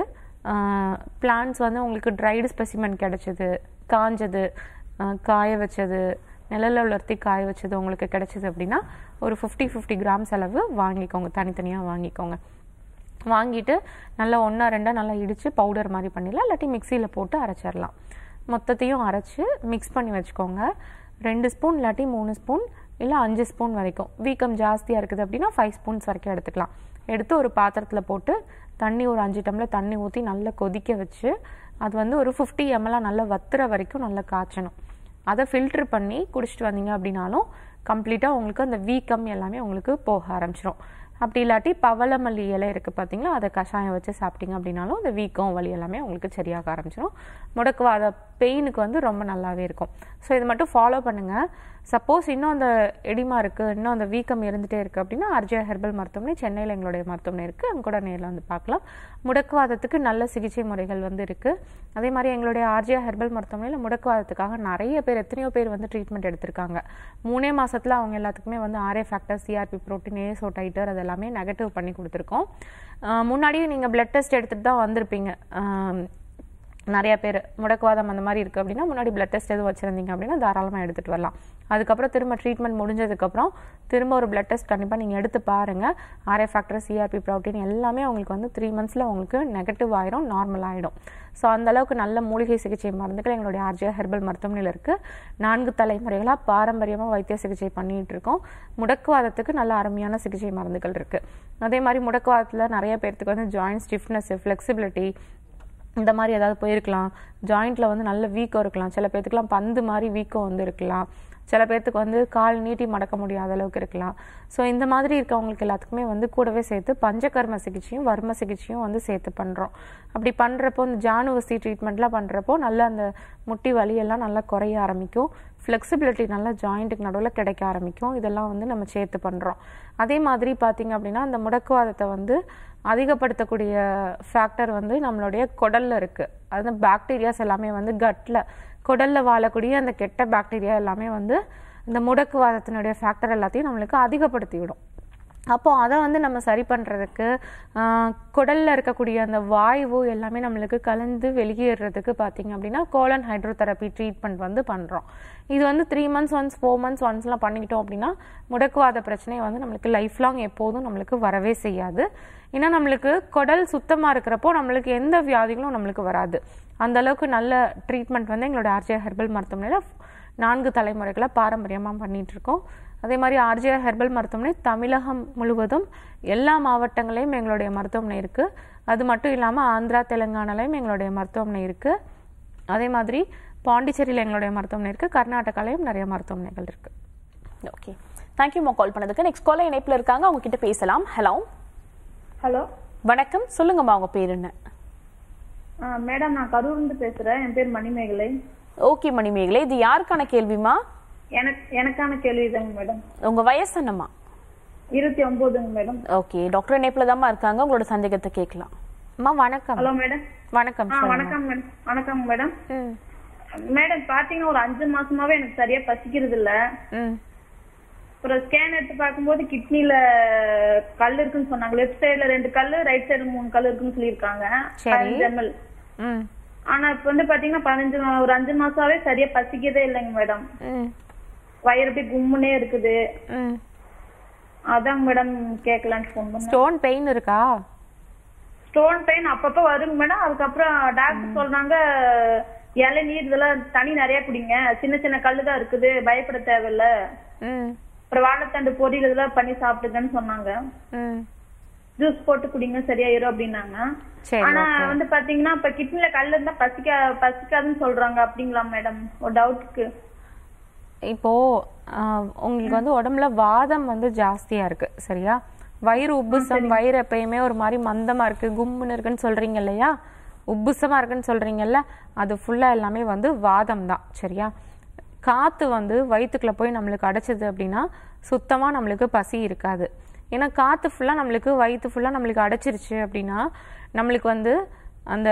பிளான்ஸ் வந்து உங்களுக்கு ட்ரைடு ஸ்பெசிமென் கிடைச்சது காஞ்சது அஹ், காய வச்சது நிழல்ல உலர்த்தி காய வச்சது உங்களுக்கு கிடைச்சது அப்படின்னா ஒரு ஃபிஃப்டி ஃபிஃப்டி கிராம்ஸ் அளவு வாங்கிக்கோங்க தனித்தனியாக வாங்கிக்கோங்க வாங்கிட்டு நல்லா ஒன்றா ரெண்டா நல்லா இடித்து பவுடர் மாதிரி பண்ணிடலாம் இல்லாட்டி மிக்சியில் போட்டு அரைச்சிடலாம் மொத்தத்தையும் அரைச்சி மிக்ஸ் பண்ணி வச்சுக்கோங்க ரெண்டு ஸ்பூன் இல்லாட்டி மூணு ஸ்பூன் இல்லை அஞ்சு ஸ்பூன் வரைக்கும் வீக்கம் ஜாஸ்தியாக இருக்குது அப்படின்னா ஃபைவ் ஸ்பூன்ஸ் வரைக்கும் எடுத்துக்கலாம் எடுத்து ஒரு பாத்திரத்தில் போட்டு தண்ணி ஒரு அஞ்சு டம்ளர் தண்ணி ஊற்றி நல்லா கொதிக்க வச்சு அது வந்து ஒரு ஃபிஃப்டி எம்எல்லாம் நல்லா வத்துற வரைக்கும் நல்லா காய்ச்சணும் அதை ஃபில்டர் பண்ணி குடிச்சிட்டு வந்தீங்க அப்படின்னாலும் கம்ப்ளீட்டாக உங்களுக்கு அந்த வீக்கம் எல்லாமே உங்களுக்கு போக ஆரம்பிச்சிடும் அப்படி இல்லாட்டி பவளமல்லி இலை இருக்குது பார்த்தீங்களா அதை கஷாயம் வச்சு சாப்பிட்டீங்க அப்படின்னாலும் அந்த வீக்கம் வலி எல்லாமே உங்களுக்கு சரியாக ஆரம்பிச்சிடும் முடக்குவாத பெயினுக்கு வந்து ரொம்ப நல்லாவே இருக்கும் ஸோ இது மட்டும் ஃபாலோ பண்ணுங்கள் சப்போஸ் இன்னும் அந்த எடிமா இருக்குது இன்னும் அந்த வீக்கம் இருந்துகிட்டே இருக்குது அப்படின்னா அர்ஜயா ஹெர்பல் மருத்துவமனை சென்னையில் எங்களுடைய மருத்துவமனை இருக்குது அங்கே கூட நேரில் வந்து பார்க்கலாம் முடக்குவாதத்துக்கு நல்ல சிகிச்சை முறைகள் வந்து இருக்குது அதே மாதிரி எங்களுடைய ஆர்ஜியா ஹெர்பல் மருத்துவமனையில் முடக்குவாதத்துக்காக நிறைய பேர் எத்தனையோ பேர் வந்து ட்ரீட்மெண்ட் எடுத்திருக்காங்க மூணே மாசத்துல அவங்க எல்லாத்துக்குமே வந்து RA factor CRP protein ASO titer அது எல்லாமே நெகட்டிவ் பண்ணி கொடுத்துருக்கோம் ஆஹ் முன்னாடியே நீங்கள் பிளட் டெஸ்ட் எடுத்துகிட்டு தான் வந்திருப்பீங்க ஆஹ் நிறைய பேர் முடக்குவாதம் அந்த மாதிரி இருக்குது அப்படின்னா முன்னாடி பிளட் டெஸ்ட் எதுவும் வச்சுருந்தீங்க அப்படின்னா தாராளமாக எடுத்துகிட்டு வரலாம் அதுக்கப்புறம் திரும்ப ட்ரீட்மெண்ட் முடிஞ்சதுக்கப்புறம் திரும்ப ஒரு பிளட் டெஸ்ட் கண்டிப்பாக நீங்கள் எடுத்து பாருங்கள் ஆர்ஏ ஃபேக்டர் சிஆர்பி ப்ரோட்டீன் எல்லாமே உங்களுக்கு வந்து த்ரீ மந்த்ஸில் உங்களுக்கு நெகட்டிவ் ஆயிரும் நார்மல் ஆகிடும் ஸோ அந்த அளவுக்கு நல்ல மூலிகை சிகிச்சை மருந்துகள் எங்களுடைய ஆர்ஜியா ஹெர்பல் மருத்துவமனையில் இருக்குது நான்கு தலைமுறைகளாக பாரம்பரியமாக வைத்திய சிகிச்சை பண்ணிட்டு இருக்கோம் முடக்குவாதத்துக்கு நல்ல அருமையான சிகிச்சை மருந்துகள் இருக்குது அதே மாதிரி முடக்குவாதத்தில் நிறைய பேர்த்துக்கு வந்து ஜாயின்ட் ஸ்டிஃப்னஸ் ஃப்ளெக்சிபிலிட்டி இந்த மாதிரி ஏதாவது போயிருக்கலாம் ஜாயிண்ட்ல வந்து நல்ல வீக்கம் இருக்கலாம் சில பேர்த்துக்குலாம் பந்து மாதிரி வீக்கம் வந்து இருக்கலாம் சில பேர்த்துக்கு வந்து கால் நீட்டி மடக்க முடியாத அளவுக்கு இருக்கலாம் ஸோ இந்த மாதிரி இருக்கவங்களுக்கு எல்லாத்துக்குமே வந்து கூடவே சேர்த்து பஞ்சகர்ம சிகிச்சையும் வர்ம சிகிச்சையும் வந்து சேர்த்து பண்ணுறோம் அப்படி பண்ணுறப்போ இந்த ஜானுவசி ட்ரீட்மெண்ட்லாம் பண்ணுறப்போ நல்லா அந்த முட்டி வலி எல்லாம் நல்லா குறைய ஆரம்பிக்கும் ஃப்ளெக்சிபிலிட்டி நல்லா ஜாயிண்ட்டுக்கு நடுவில் கிடைக்க ஆரம்பிக்கும் இதெல்லாம் வந்து நம்ம சேர்த்து பண்ணுறோம் அதே மாதிரி பார்த்தீங்க அப்படின்னா அந்த முடக்குவாதத்தை வந்து அதிகப்படுத்தக்கூடிய ஃபேக்டர் வந்து நம்மளுடைய குடல்ல இருக்குது அது பாக்டீரியாஸ் எல்லாமே வந்து கட்டில் குடல்ல வாழக்கூடிய அந்த கெட்ட பாக்டீரியா எல்லாமே வந்து இந்த முடக்குவாதத்தினுடைய ஃபேக்டர் எல்லாத்தையும் நம்மளுக்கு அதிகப்படுத்தி விடும் அப்போ அதை வந்து நம்ம சரி பண்ணுறதுக்கு குடலில் இருக்கக்கூடிய அந்த வாய்வு எல்லாமே நம்மளுக்கு கலந்து வெளியேறதுக்கு பார்த்தீங்க அப்படின்னா கோலன் ஹைட்ரோதெரப்பி ட்ரீட்மெண்ட் வந்து பண்ணுறோம் இது வந்து three months once four months ஒன்ஸ்லாம் பண்ணிக்கிட்டோம் அப்படின்னா முடக்குவாத பிரச்சனை வந்து நம்மளுக்கு லைஃப் லாங் எப்போதும் நம்மளுக்கு வரவே செய்யாது ஏன்னா நம்மளுக்கு குடல் சுத்தமாக இருக்கிறப்போ நம்மளுக்கு எந்த வியாதிகளும் நம்மளுக்கு வராது அந்த அளவுக்கு நல்ல ட்ரீட்மெண்ட் வந்து எங்களோட ஆர்ஜே ஹெர்பல் மருத்துவமனையில் நான்கு தலைமுறைகளாக பாரம்பரியமாக பண்ணிட்டு இருக்கோம் அதே மாதிரி ஆர்ஜிஆர் ஹெர்பல் மருத்துவமனை தமிழகம் முழுவதும் எல்லா மாவட்டங்களையும் எங்களுடைய மருத்துவமனை இருக்குது அது மட்டும் இல்லாமல் ஆந்திரா தெலுங்கானாலையும் எங்களுடைய மருத்துவமனை இருக்குது அதே மாதிரி பாண்டிச்சேரியில் எங்களுடைய மருத்துவமனை இருக்குது கர்நாடகாலையும் நிறைய மருத்துவமனைகள் இருக்குது ஓகே தேங்க்யூமா கால் பண்ணதுக்கு நெக்ஸ்ட் காலர் இணைப்புல இருக்காங்க அவங்க கிட்ட பேசலாம் ஹலோ ஹலோ வணக்கம் சொல்லுங்கம்மா உங்க பேர் என்ன மேடம் நான் கரூர்ந்து பேசுறேன் என் பேர் மணிமேகலை ஓகே மணிமேகலை இது யாருக்கான கேள்விமா எனக்கு எனக்கான கேள்வி தாங்க மேடம் உங்க வயசு என்னம்மா இருபத்தி ஒன்பதுங்க மேடம் ஓகே டாக்டர் இணைப்புல தாம்மா இருக்காங்க உங்களோட சந்தேகத்தை கேட்கலாம் அம்மா வணக்கம் ஹலோ மேடம் வணக்கம் ஆ சொல்லுங்க. வணக்கம் மேடம் வணக்கம் மேடம் ம் மேடம் பாத்தீங்கன்னா ஒரு அஞ்சு மாசமாவே எனக்கு சரியா பசிக்கிறது இல்ல ம் ஒரு ஸ்கேன் எடுத்து பார்க்கும்போது கிட்னில கல் இருக்குன்னு சொன்னாங்க லெஃப்ட் சைடுல ரெண்டு கல்லு ரைட் சைடுல மூணு கல் இருக்குன்னு சொல்லியிருக்காங்க சரி. பதினஞ்சு ml. ம் ஆனா இப்ப வந்து பாத்தீங்கன்னா பதினஞ்சு மா- ஒரு அஞ்சு மாசமாவே சரியா பசிக்கதே இல்லைங்க மேடம் ம் வயிறு அப்படியே கும்முனே இருக்குது ம் அதாங்க மேடம் கேட்கலான்னு ஃபோன் பண்ணேன் ஸ்டோன் பெயின் இருக்கா ஸ்டோன் பெயின் அப்பப்ப வருங்க மேடம் அதுக்கப்புறம் டாக்டர் சொல்றாங்க இளநீர் இதெல்லாம் தண்ணி நிறைய குடிங்க சின்ன சின்ன கல்லு தான் இருக்குது பயப்பட தேவையில்ல ம் அப்புறம் வாழைத்தண்டு பொரியல் இதெல்லாம் பண்ணி சாப்பிடுங்கன்னு சொன்னாங்க ம் ஜூஸ் போட்டு குடிங்க சரியாயிரும் அப்படின்னாங்க சரி ஆனா ஓகே வந்து பாத்தீங்கன்னா இப்ப கிட்னில கல்லு இருந்தா பசிக்க பசிக்காதுன்னு சொல்றாங்க அப்படிங்களா மேடம் ஒரு டவுட்டுக்கு இப்போ ஆஹ், உங்களுக்கு வந்து உடம்புல வாதம் வந்து ஜாஸ்தியா இருக்கு சரியா வயிறு உப்புசம் வயிறு எப்பயுமே ஒரு மாதிரி மந்தமா இருக்கு கும்முன்னு இருக்குன்னு சொல்றீங்க இல்லையா உப்புசமா இருக்குன்னு சொல்றீங்கல்ல அது ஃபுல்லா எல்லாமே வந்து வாதம் தான் சரியா காத்து வந்து வயிற்றுக்குள்ள போய் நம்மளுக்கு அடைச்சது அப்படின்னா சுத்தமா நம்மளுக்கு பசி இருக்காது ஏன்னா காத்து ஃபுல்லா நம்மளுக்கு வயிற்று ஃபுல்லா நம்மளுக்கு அடைச்சிருச்சு அப்படின்னா நம்மளுக்கு வந்து அந்த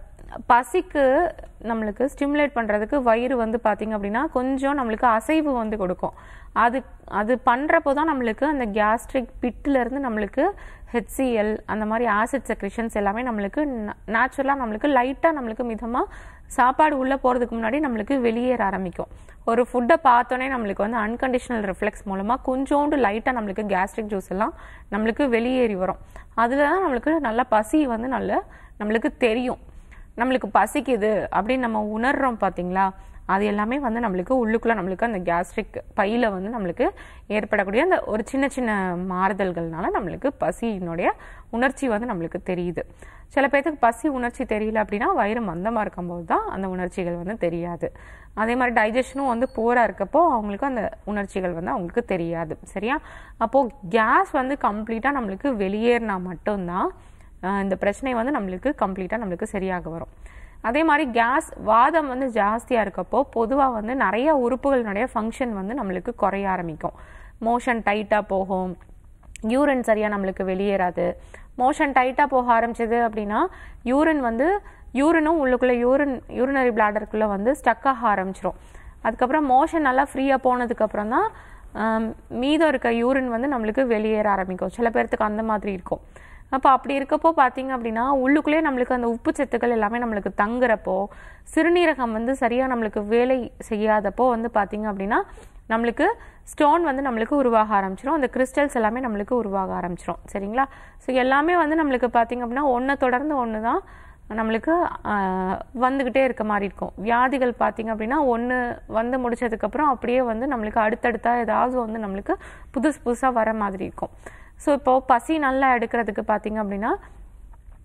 பசிக்கு நம்மளுக்கு ஸ்டிமுலேட் பண்றதுக்கு வயிறு வந்து பாத்தீங்க அப்படின்னா கொஞ்சம் நம்மளுக்கு அசைவு வந்து கொடுக்கும் அது அது பண்றப்போ தான் நம்மளுக்கு அந்த கேஸ்ட்ரிக் பிட்ல இருந்து நம்மளுக்கு ஹெச்சிஎல் அந்த மாதிரி ஆசிட் செக்ரிஷன்ஸ் எல்லாமே நம்மளுக்கு நேச்சுரலாக நம்மளுக்கு லைட்டாக நம்மளுக்கு மிதமாக சாப்பாடு உள்ளே போகிறதுக்கு முன்னாடி நம்மளுக்கு வெளியேற ஆரம்பிக்கும் ஒரு ஃபுட்டை பார்த்தோன்னே நம்மளுக்கு வந்து அன்கண்டிஷனல் ரிஃப்ளெக்ஸ் மூலமாக கொஞ்சோண்டு லைட்டாக நம்மளுக்கு கேஸ்ட்ரிக் ஜூஸ் எல்லாம் நம்மளுக்கு வெளியேறி வரும் அதில் தான் நம்மளுக்கு நல்ல பசி வந்து நல்ல நம்மளுக்கு தெரியும் நம்மளுக்கு பசிக்குது அப்படின்னு நம்ம உணர்றோம் பாத்தீங்களா அது எல்லாமே வந்து நம்மளுக்கு உள்ளுக்குள்ள நம்மளுக்கு அந்த கேஸ்ட்ரிக் பையில வந்து நம்மளுக்கு ஏற்படக்கூடிய அந்த ஒரு சின்ன சின்ன மாறுதல்கள்னால நம்மளுக்கு பசியினுடைய உணர்ச்சி வந்து நம்மளுக்கு தெரியுது சில பேர்த்துக்கு பசி உணர்ச்சி தெரியல அப்படின்னா வயிறு மந்தமா இருக்கும்போது தான் அந்த உணர்ச்சிகள் வந்து தெரியாது அதே மாதிரி டைஜஷனும் வந்து போரா இருக்கப்போ அவங்களுக்கு அந்த உணர்ச்சிகள் வந்து அவங்களுக்கு தெரியாது சரியா அப்போ கேஸ் வந்து கம்ப்ளீட்டா நம்மளுக்கு வெளியேறினா மட்டும்தான் ஆஹ் இந்த பிரச்சனை வந்து நம்மளுக்கு கம்ப்ளீட்டாக நம்மளுக்கு சரியாக வரும் அதே மாதிரி கேஸ் வாதம் வந்து ஜாஸ்தியாக இருக்கப்போ பொதுவாக வந்து நிறைய உறுப்புகளினுடைய ஃபங்க்ஷன் வந்து நம்மளுக்கு குறைய ஆரம்பிக்கும் மோஷன் டைட்டாக போகும் யூரின் சரியாக நம்மளுக்கு வெளியேறாது மோஷன் டைட்டாக போக ஆரம்பிச்சது அப்படின்னா யூரின் வந்து யூரினும் உள்ளுக்குள்ளே யூரின் யூரினரி பிளாடருக்குள்ளே வந்து ஸ்டக் ஆக ஆரம்பிச்சிரும் அதுக்கப்புறம் மோஷன் நல்லா ஃப்ரீயாக போனதுக்கப்புறம் தான் ஆம், மீதம் இருக்க யூரின் வந்து நம்மளுக்கு வெளியேற ஆரம்பிக்கும் சில பேர்த்துக்கு அந்த மாதிரி இருக்கும் அப்போ அப்படி இருக்கப்போ பார்த்தீங்க அப்படின்னா உள்ளுக்குள்ளே நம்மளுக்கு அந்த உப்பு சத்துக்கள் எல்லாமே நம்மளுக்கு தங்குறப்போ சிறுநீரகம் வந்து சரியாக நம்மளுக்கு வேலை செய்யாதப்போ வந்து பார்த்தீங்க அப்படின்னா நம்மளுக்கு ஸ்டோன் வந்து நம்மளுக்கு உருவாக ஆரம்பிச்சிரும் அந்த கிறிஸ்டல்ஸ் எல்லாமே நம்மளுக்கு உருவாக ஆரம்பிச்சிரும் சரிங்களா ஸோ எல்லாமே வந்து நம்மளுக்கு பார்த்தீங்க அப்படின்னா ஒன்றை தொடர்ந்து ஒன்று தான் நம்மளுக்கு ஆஹ், வந்துக்கிட்டே இருக்க மாதிரி இருக்கும் வியாதிகள் பார்த்தீங்க அப்படின்னா ஒன்று வந்து முடிச்சதுக்கப்புறம் அப்படியே வந்து நம்மளுக்கு அடுத்தடுத்தா ஏதாவது வந்து நம்மளுக்கு புதுசு புதுசாக வர மாதிரி இருக்கும் ஸோ இப்போ பசி நல்லா எடுக்கிறதுக்கு பார்த்தீங்க அப்படின்னா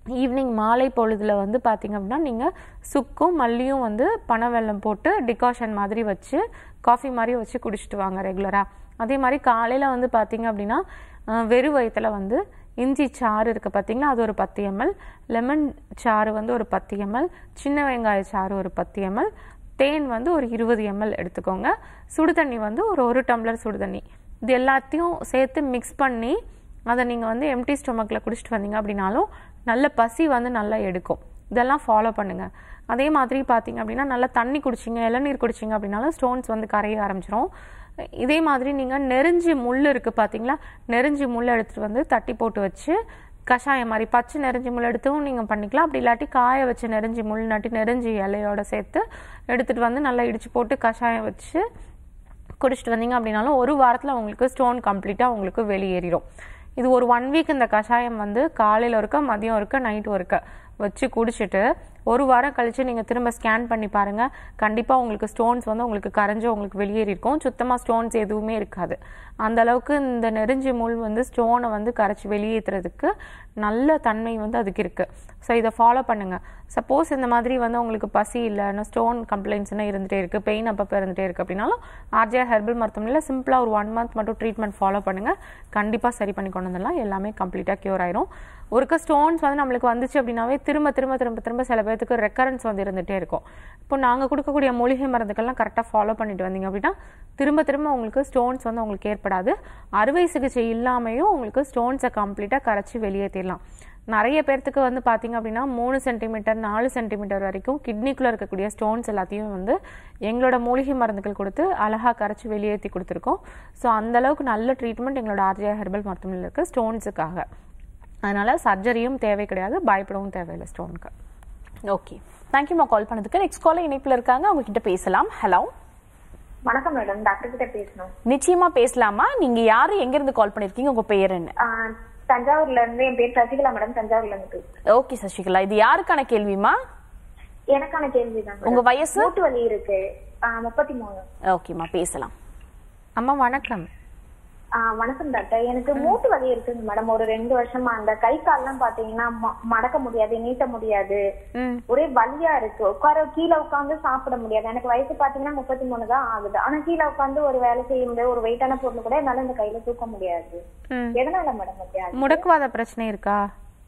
ஈவினிங் மாலை பொழுதுல வந்து பார்த்தீங்க அப்படின்னா நீங்கள் சுக்கும் மல்லியும் வந்து பனை வெல்லம் போட்டு டிகாஷன் மாதிரி வச்சு காஃபி மாதிரி வச்சு குடிச்சிட்டு வாங்க ரெகுலராக அதே மாதிரி காலையில் வந்து பார்த்தீங்க அப்படின்னா அஹ், வெறும் வயித்துல வந்து இஞ்சி சாறு இருக்குது பார்த்தீங்களா அது ஒரு பத்து எம்எல் லெமன் சாறு வந்து ஒரு பத்து எம்எல் சின்ன வெங்காய சாறு ஒரு பத்து எம்எல் தேன் வந்து ஒரு இருபது எம்எல் எடுத்துக்கோங்க சுடு தண்ணி வந்து ஒரு ஒரு டம்ளர் சுடு தண்ணி இது எல்லாத்தையும் சேர்த்து மிக்ஸ் பண்ணி அதை நீங்கள் வந்து எம்டி ஸ்டொமக்கில் குடிச்சிட்டு வந்தீங்க அப்படின்னாலும் நல்ல பசி வந்து நல்லா எடுக்கும் இதெல்லாம் ஃபாலோ பண்ணுங்க அதே மாதிரி பார்த்தீங்க அப்படின்னா நல்லா தண்ணி குடிச்சிங்க இளநீர் குடிச்சிங்க அப்படின்னாலும் ஸ்டோன்ஸ் வந்து கரைய ஆரம்பிச்சிரும் இதே மாதிரி நீங்கள் நெருஞ்சி முள் இருக்குது பார்த்தீங்களா நெருஞ்சி முள் எடுத்துகிட்டு வந்து தட்டி போட்டு வச்சு கஷாயம் மாதிரி பச்சை நெருஞ்சி முள் எடுத்தும் நீங்கள் பண்ணிக்கலாம் அப்படி இல்லாட்டி காய வச்ச நெருஞ்சி முள் நட்டி நெருஞ்சி இலையோட சேர்த்து எடுத்துகிட்டு வந்து நல்லா இடிச்சு போட்டு கஷாயம் வச்சு குடிச்சிட்டு வந்தீங்க அப்படின்னாலும் ஒரு வாரத்தில் உங்களுக்கு ஸ்டோன் கம்ப்ளீட்டாக உங்களுக்கு வெளியேறிடும் இது ஒரு ஒன் வீக் இந்த கஷாயம் வந்து காலையில் இருக்க மதியம் இருக்க நைட்டும் இருக்க வச்சு குடிச்சிட்டு ஒரு வாரம் கழிச்சு நீங்கள் திரும்ப ஸ்கேன் பண்ணி பாருங்க கண்டிப்பாக உங்களுக்கு ஸ்டோன்ஸ் வந்து உங்களுக்கு கரைஞ்சு உங்களுக்கு வெளியேறி இருக்கும் சுத்தமாக ஸ்டோன்ஸ் எதுவுமே இருக்காது அந்த அளவுக்கு இந்த நெருஞ்சி முள் வந்து ஸ்டோனை வந்து கரைச்சி வெளியேற்றுறதுக்கு நல்ல தன்மை வந்து அதுக்கு இருக்கு ஸோ இதை ஃபாலோ பண்ணுங்க சப்போஸ் இந்த மாதிரி வந்து உங்களுக்கு பசி இல்லை ஸ்டோன் கம்ப்ளைண்ட்ஸ்னா இருந்துட்டே இருக்கு பெயின் அப்பப்போ இருந்துட்டே இருக்கு அப்படின்னாலும் ஆர்ஜிஆர் ஹெர்பல் மருத்துவமனையில் சிம்பிளாக ஒரு ஒன் மந்த் மட்டும் ட்ரீட்மெண்ட் ஃபாலோ பண்ணுங்க கண்டிப்பாக சரி பண்ணி கொண்டு வந்துடலாம் எல்லாமே கம்ப்ளீட்டாக க்யூர் ஆயிரும் ஒருக்க ஸ்டோன்ஸ் வந்து நம்மளுக்கு வந்துச்சு அப்படின்னாவே திரும்ப திரும்ப திரும்ப திரும்ப சில பேர்த்துக்கு ரெக்கரன்ஸ் வந்து இருந்துகிட்டே இருக்கும் இப்போ நாங்கள் கொடுக்கக்கூடிய மூலிகை மருந்துக்கள்லாம் கரெக்டாக ஃபாலோ பண்ணிட்டு வந்தீங்க அப்படின்னா திரும்ப திரும்ப உங்களுக்கு ஸ்டோன்ஸ் வந்து உங்களுக்கு ஏற்படாது அறுவை சிகிச்சை இல்லாமையும் உங்களுக்கு ஸ்டோன்ஸை கம்ப்ளீட்டாக கரைச்சி வெளியேற்றிடலாம் நிறைய பேர்த்துக்கு வந்து பார்த்தீங்க அப்படின்னா மூணு சென்டிமீட்டர் நாலு சென்டிமீட்டர் வரைக்கும் கிட்னிக்குள்ளே இருக்கக்கூடிய ஸ்டோன்ஸ் எல்லாத்தையும் வந்து எங்களோட மூலிகை மருந்துகள் கொடுத்து அழகாக கரைச்சி வெளியேற்றி கொடுத்துருக்கோம் ஸோ அந்த அளவுக்கு நல்ல ட்ரீட்மெண்ட் எங்களோட ஆர்ஜிஆர் ஹெர்பல் மருத்துவமனையில் இருக்குது ஸ்டோன்ஸுக்காக அதனால சர்ஜரியும் தேவை கிடையாது பயப்படவும் தேவையில்லை ஸ்டோனுக்கு ஓகே தேங்க்யூமா கால் பண்ணதுக்கு நெக்ஸ்ட் கால இணைப்புல இருக்காங்க அவங்க கிட்ட பேசலாம் ஹலோ வணக்கம் மேடம் டாக்டர் கிட்ட பேசணும் நிச்சயமா பேசலாமா நீங்க யாரு எங்க இருந்து கால் பண்ணிருக்கீங்க உங்க பெயர் என்ன ஆஹ் தஞ்சாவூர்ல இருந்து என் பேர் சசிகலா மேடம் தஞ்சாவூர்ல இருந்து பேசுறேன். ஓகே சசிகலா இது யாருக்கான கேள்விமா எனக்கான கேள்விதான் உங்க மேடம். வயசு மூட்டு வலி இருக்கு ஆஹ் முப்பத்தி மூணு ஓகேமா பேசலாம் அம்மா வணக்கம் ஆஹ் வணக்கம் டாக்டர் எனக்கு மூட்டு வலி இருக்குங்க மேடம் ஒரு ரெண்டு வருஷமா அந்த கை கால்லாம் பாத்தீங்கன்னா ம- மடக்க முடியாது நீட்ட முடியாது ம் ஒரே வலியா இருக்கு உட்கார கீழே உட்காந்து சாப்பிட முடியாது எனக்கு வயசு பாத்தீங்கன்னா முப்பத்தி மூணு தான் ஆகுது ஆனா கீழே உட்காந்து ஒரு வேலை செய்ய முடியாது ஒரு வெயிட்டான பொருள் கூட என்னால இந்த கையில தூக்க முடியாது ம் எதனால மேடம் அப்படி ஆகுது? முடக்குவாத பிரச்சனை இருக்கா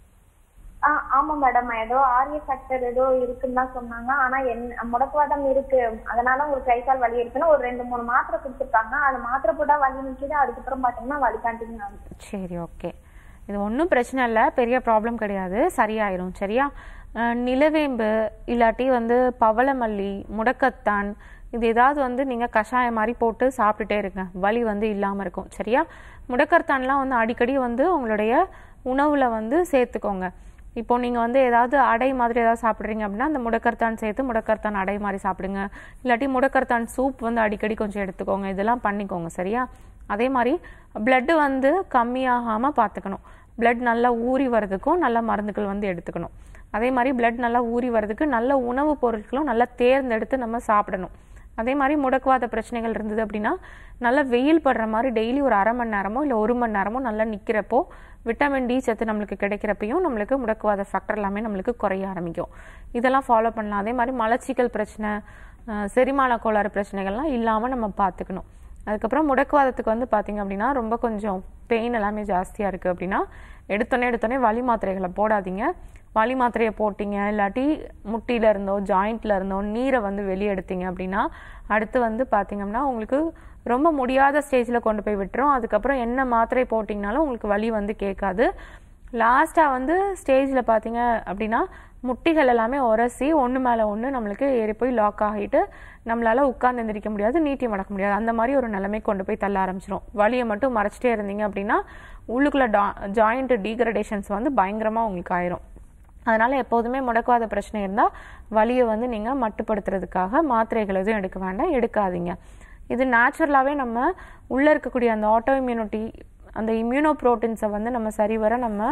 ஆ, ஆமா மேடம் ஏதோ ஆரிய ஃபேக்டர் ஏதோ இருக்குன்னு தான் சொன்னாங்க ஆனா என் முடக்குவாதம் இருக்கு அதனால ஒரு கை கால் வலி இருக்குன்னு ஒரு ரெண்டு மூணு மாத்திரை கொடுத்துருக்காங்க அது மாத்திரை போட்டா வலி நிக்குது அதுக்கப்புறம் பாத்தீங்கன்னா வலி கண்டினியூ ஆகுது சரி ஓகே இது ஒன்றும் பிரச்சனை இல்லை பெரிய ப்ராப்ளம் கிடையாது சரியாயிரும் சரியா அஹ், நிலவேம்பு இல்லாட்டி வந்து பவளமல்லி முடக்கத்தான் இது ஏதாவது வந்து நீங்கள் கஷாயம் மாதிரி போட்டு சாப்பிட்டுட்டே இருங்க வலி வந்து இல்லாமல் இருக்கும் சரியா முடக்கத்தான்லாம் வந்து அடிக்கடி வந்து உங்களுடைய உணவில் வந்து சேர்த்துக்கோங்க இப்போ நீங்கள் வந்து ஏதாவது அடை மாதிரி ஏதாவது சாப்பிட்றீங்க அப்படின்னா அந்த முடக்கர்த்தான் சேர்த்து முடக்கர்த்தான் அடை மாதிரி சாப்பிடுங்க இல்லாட்டி முடக்கர்த்தான் சூப் வந்து அடிக்கடி கொஞ்சம் எடுத்துக்கோங்க இதெல்லாம் பண்ணிக்கோங்க சரியா அதே மாதிரி பிளட்டு வந்து கம்மியாகாமல் பார்த்துக்கணும் பிளட் நல்லா ஊறி வர்றதுக்கும் நல்ல மருந்துகள் வந்து எடுத்துக்கணும் அதே மாதிரி பிளட் நல்லா ஊறி வர்றதுக்கு நல்ல உணவுப் பொருட்களும் நல்லா தேர்ந்தெடுத்து நம்ம சாப்பிடணும் அதே மாதிரி முடக்குவாத பிரச்சனைகள் இருந்தது அப்படின்னா நல்லா வெயில் படுற மாதிரி டெய்லி ஒரு அரை மணி நேரமோ இல்லை ஒரு மணி நேரமோ நல்லா நிற்கிறப்போ விட்டமின் டி சத்து நம்மளுக்கு கிடைக்கிறப்பையும் நம்மளுக்கு முடக்குவாத ஃபேக்டர் எல்லாமே நம்மளுக்கு குறைய ஆரம்பிக்கும் இதெல்லாம் ஃபாலோ பண்ணலாம் அதே மாதிரி மலச்சிக்கல் பிரச்சனை அஹ், செரிமான கோளாறு பிரச்சனைகள்லாம் இல்லாமல் நம்ம பார்த்துக்கணும் அதுக்கப்புறம் முடக்குவாதத்துக்கு வந்து பார்த்தீங்க அப்படின்னா ரொம்ப கொஞ்சம் பெயின் எல்லாமே ஜாஸ்தியாக இருக்குது அப்படின்னா எடுத்தோடனே எடுத்தோடனே வலி மாத்திரைகளை போடாதீங்க வலி மாத்திரையை போட்டீங்க இல்லாட்டி முட்டியில இருந்தோ ஜாயிண்ட்ல இருந்தோ நீரை வந்து வெளியே எடுத்தீங்க அப்படின்னா அடுத்து வந்து பார்த்தீங்கன்னா உங்களுக்கு ரொம்ப முடியாத ஸ்டேஜில் கொண்டு போய் விட்டுரும் அதுக்கப்புறம் என்ன மாத்திரை போட்டிங்கனாலும் உங்களுக்கு வலி வந்து கேட்காது லாஸ்ட்டாக வந்து ஸ்டேஜில் பார்த்தீங்க அப்படின்னா முட்டிகள் எல்லாமே உரசி ஒன்று மேலே ஒன்று நம்மளுக்கு ஏறி போய் லாக் ஆகிட்டு நம்மளால உட்கார்ந்து எந்திரிக்க முடியாது நீட்டி மடக்க முடியாது அந்த மாதிரி ஒரு நிலைமை கொண்டு போய் தள்ள ஆரம்பிச்சிடும் வலியை மட்டும் மறைச்சிட்டே இருந்தீங்க அப்படின்னா உள்ளுக்குள்ள ஜாயிண்ட் டீக்ரடேஷன்ஸ் வந்து பயங்கரமாக உங்களுக்கு ஆயிரும் அதனால எப்போதுமே முடக்குவாத பிரச்சனை இருந்தால் வலியை வந்து நீங்கள் மட்டுப்படுத்துறதுக்காக மாத்திரைகள் எதுவும் எடுக்க வேண்டாம் எடுக்காதீங்க இது நேச்சுரலாகவே நம்ம உள்ளே இருக்கக்கூடிய அந்த ஆட்டோ இம்யூனிட்டி அந்த இம்யூனோ ப்ரோட்டீன்ஸை வந்து நம்ம சரிவர நம்ம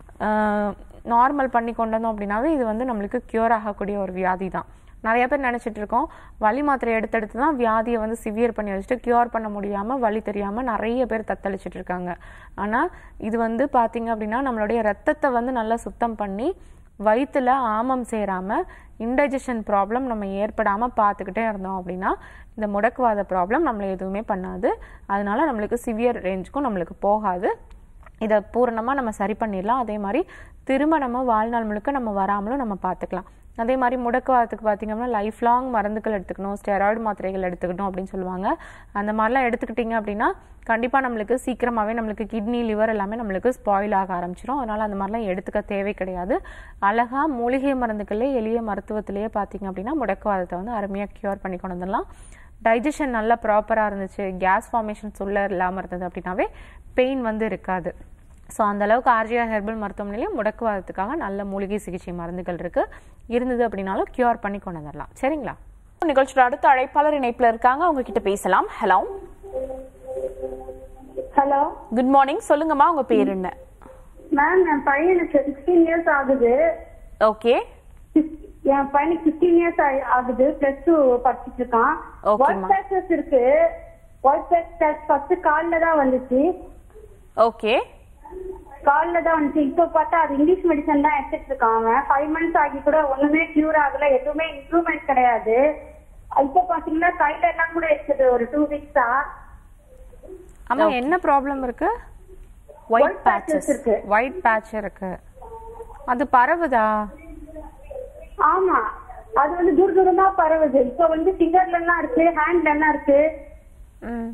நார்மல் பண்ணி கொண்டு வந்தோம் அப்படின்னாவே இது வந்து நம்மளுக்கு க்யூர் ஆகக்கூடிய ஒரு வியாதி தான் நிறைய பேர் நினைச்சிட்டு இருக்கோம் வலி மாத்திரை எடுத்தெடுத்து தான் வியாதியை வந்து சிவியர் பண்ணி வச்சுட்டு கியூர் பண்ண முடியாம வலி தெரியாம நிறைய பேர் தத்தளிச்சிட்டு இருக்காங்க ஆனா இது வந்து பாத்தீங்க அப்படின்னா நம்மளுடைய ரத்தத்தை வந்து நல்லா சுத்தம் பண்ணி வயிற்றுல ஆமம் சேராமல் இன்டைஜஷன் ப்ராப்ளம் நம்ம ஏற்படாமல் பார்த்துக்கிட்டே இருந்தோம் அப்படின்னா இந்த முடக்குவாத ப்ராப்ளம் நம்மளை எதுவுமே பண்ணாது அதனால நம்மளுக்கு சிவியர் ரேஞ்சுக்கும் நம்மளுக்கு போகாது இதை பூரணமாக நம்ம சரி பண்ணிடலாம் அதே மாதிரி திரும்ப நம்ம வாழ்நாள் முழுக்க நம்ம வராமலும் நம்ம பார்த்துக்கலாம் அதே மாதிரி முடக்குவாதத்துக்கு பார்த்தீங்கன்னா லைஃப் லாங் மருந்துகள் எடுத்துக்கணும் ஸ்டெராய்டு மாத்திரைகள் எடுத்துக்கணும் அப்படின்னு சொல்லுவாங்க அந்த மாதிரிலாம் எடுத்துக்கிட்டிங்க அப்படின்னா கண்டிப்பாக நம்மளுக்கு சீக்கிரமாகவே நம்மளுக்கு கிட்னி லிவர் எல்லாமே நம்மளுக்கு ஸ்பாயில் ஆக ஆரம்பிச்சிடும் அதனால் அந்த மாதிரிலாம் எடுத்துக்க தேவை கிடையாது அழகாக மூலிகை மருந்துகளே எளிய மருத்துவத்திலேயே பார்த்தீங்க அப்படின்னா முடக்குவாதத்தை வந்து அருமையாக க்யூர் பண்ணி கொண்டு வந்துடலாம் டைஜஷன் நல்லா ப்ராப்பராக இருந்துச்சு கேஸ் ஃபார்மேஷன்ஸ் உள்ள இல்லாமல் இருந்தது அப்படின்னாவே பெயின் வந்து இருக்காது ஸோ அந்த அளவுக்கு ஆர்ஜிஆர் ஹெர்பல் மருத்துவமனையிலையும் முடக்குவாதத்துக்காக நல்ல மூலிகை சிகிச்சை மருந்துகள் இருக்கு இருந்தது அப்படின்னாலும் கியூர் பண்ணி கொண்டு வந்துடலாம் சரிங்களா நிகழ்ச்சியோட அடுத்த அழைப்பாளர் இணைப்புல இருக்காங்க அவங்க கிட்ட பேசலாம் ஹலோ ஹலோ குட் மார்னிங் சொல்லுங்கம்மா உங்க பேர் என்ன மேம் என் பையனுக்கு சிக்ஸ்டீன் இயர்ஸ் ஆகுது ஓகே என் பையனுக்கு பிப்டீன் இயர்ஸ் ஆகுது பிளஸ் டூ படிச்சிட்டு இருக்கான் Okay, ஒயிட் ma'am. பேச்சஸ் இருக்கு ஒயிட் பேச்சஸ் ஃபர்ஸ்ட் கால்ல தான் வந்துச்சு ஓகே கால்ல தான் வந்துச்சு இப்போ பார்த்தா அது இங்கிலீஷ் மெடிசன் தான் எடுத்துட்டு இருக்கான் அவன் ஃபைவ் மந்த்ஸ் ஆகி கூட ஒண்ணுமே கியூர் ஆகல எதுவுமே இம்ப்ரூவ்மெண்ட் கிடையாது இப்போ பாத்தீங்கன்னா கையில எல்லாம் கூட இருக்குது ஒரு டூ வீக்ஸா ஆமா என்ன ப்ராப்ளம் இருக்கு ஒயிட் patches பேச்சஸ் இருக்கு ஒயிட் பேட்ச் இருக்கு அது பரவுதா ஆமா அது வந்து தூர தூரமா பரவுது இப்போ வந்து ஃபிங்கர்ல எல்லாம் இருக்கு ஹேண்ட்ல எல்லாம் இருக்கு ம்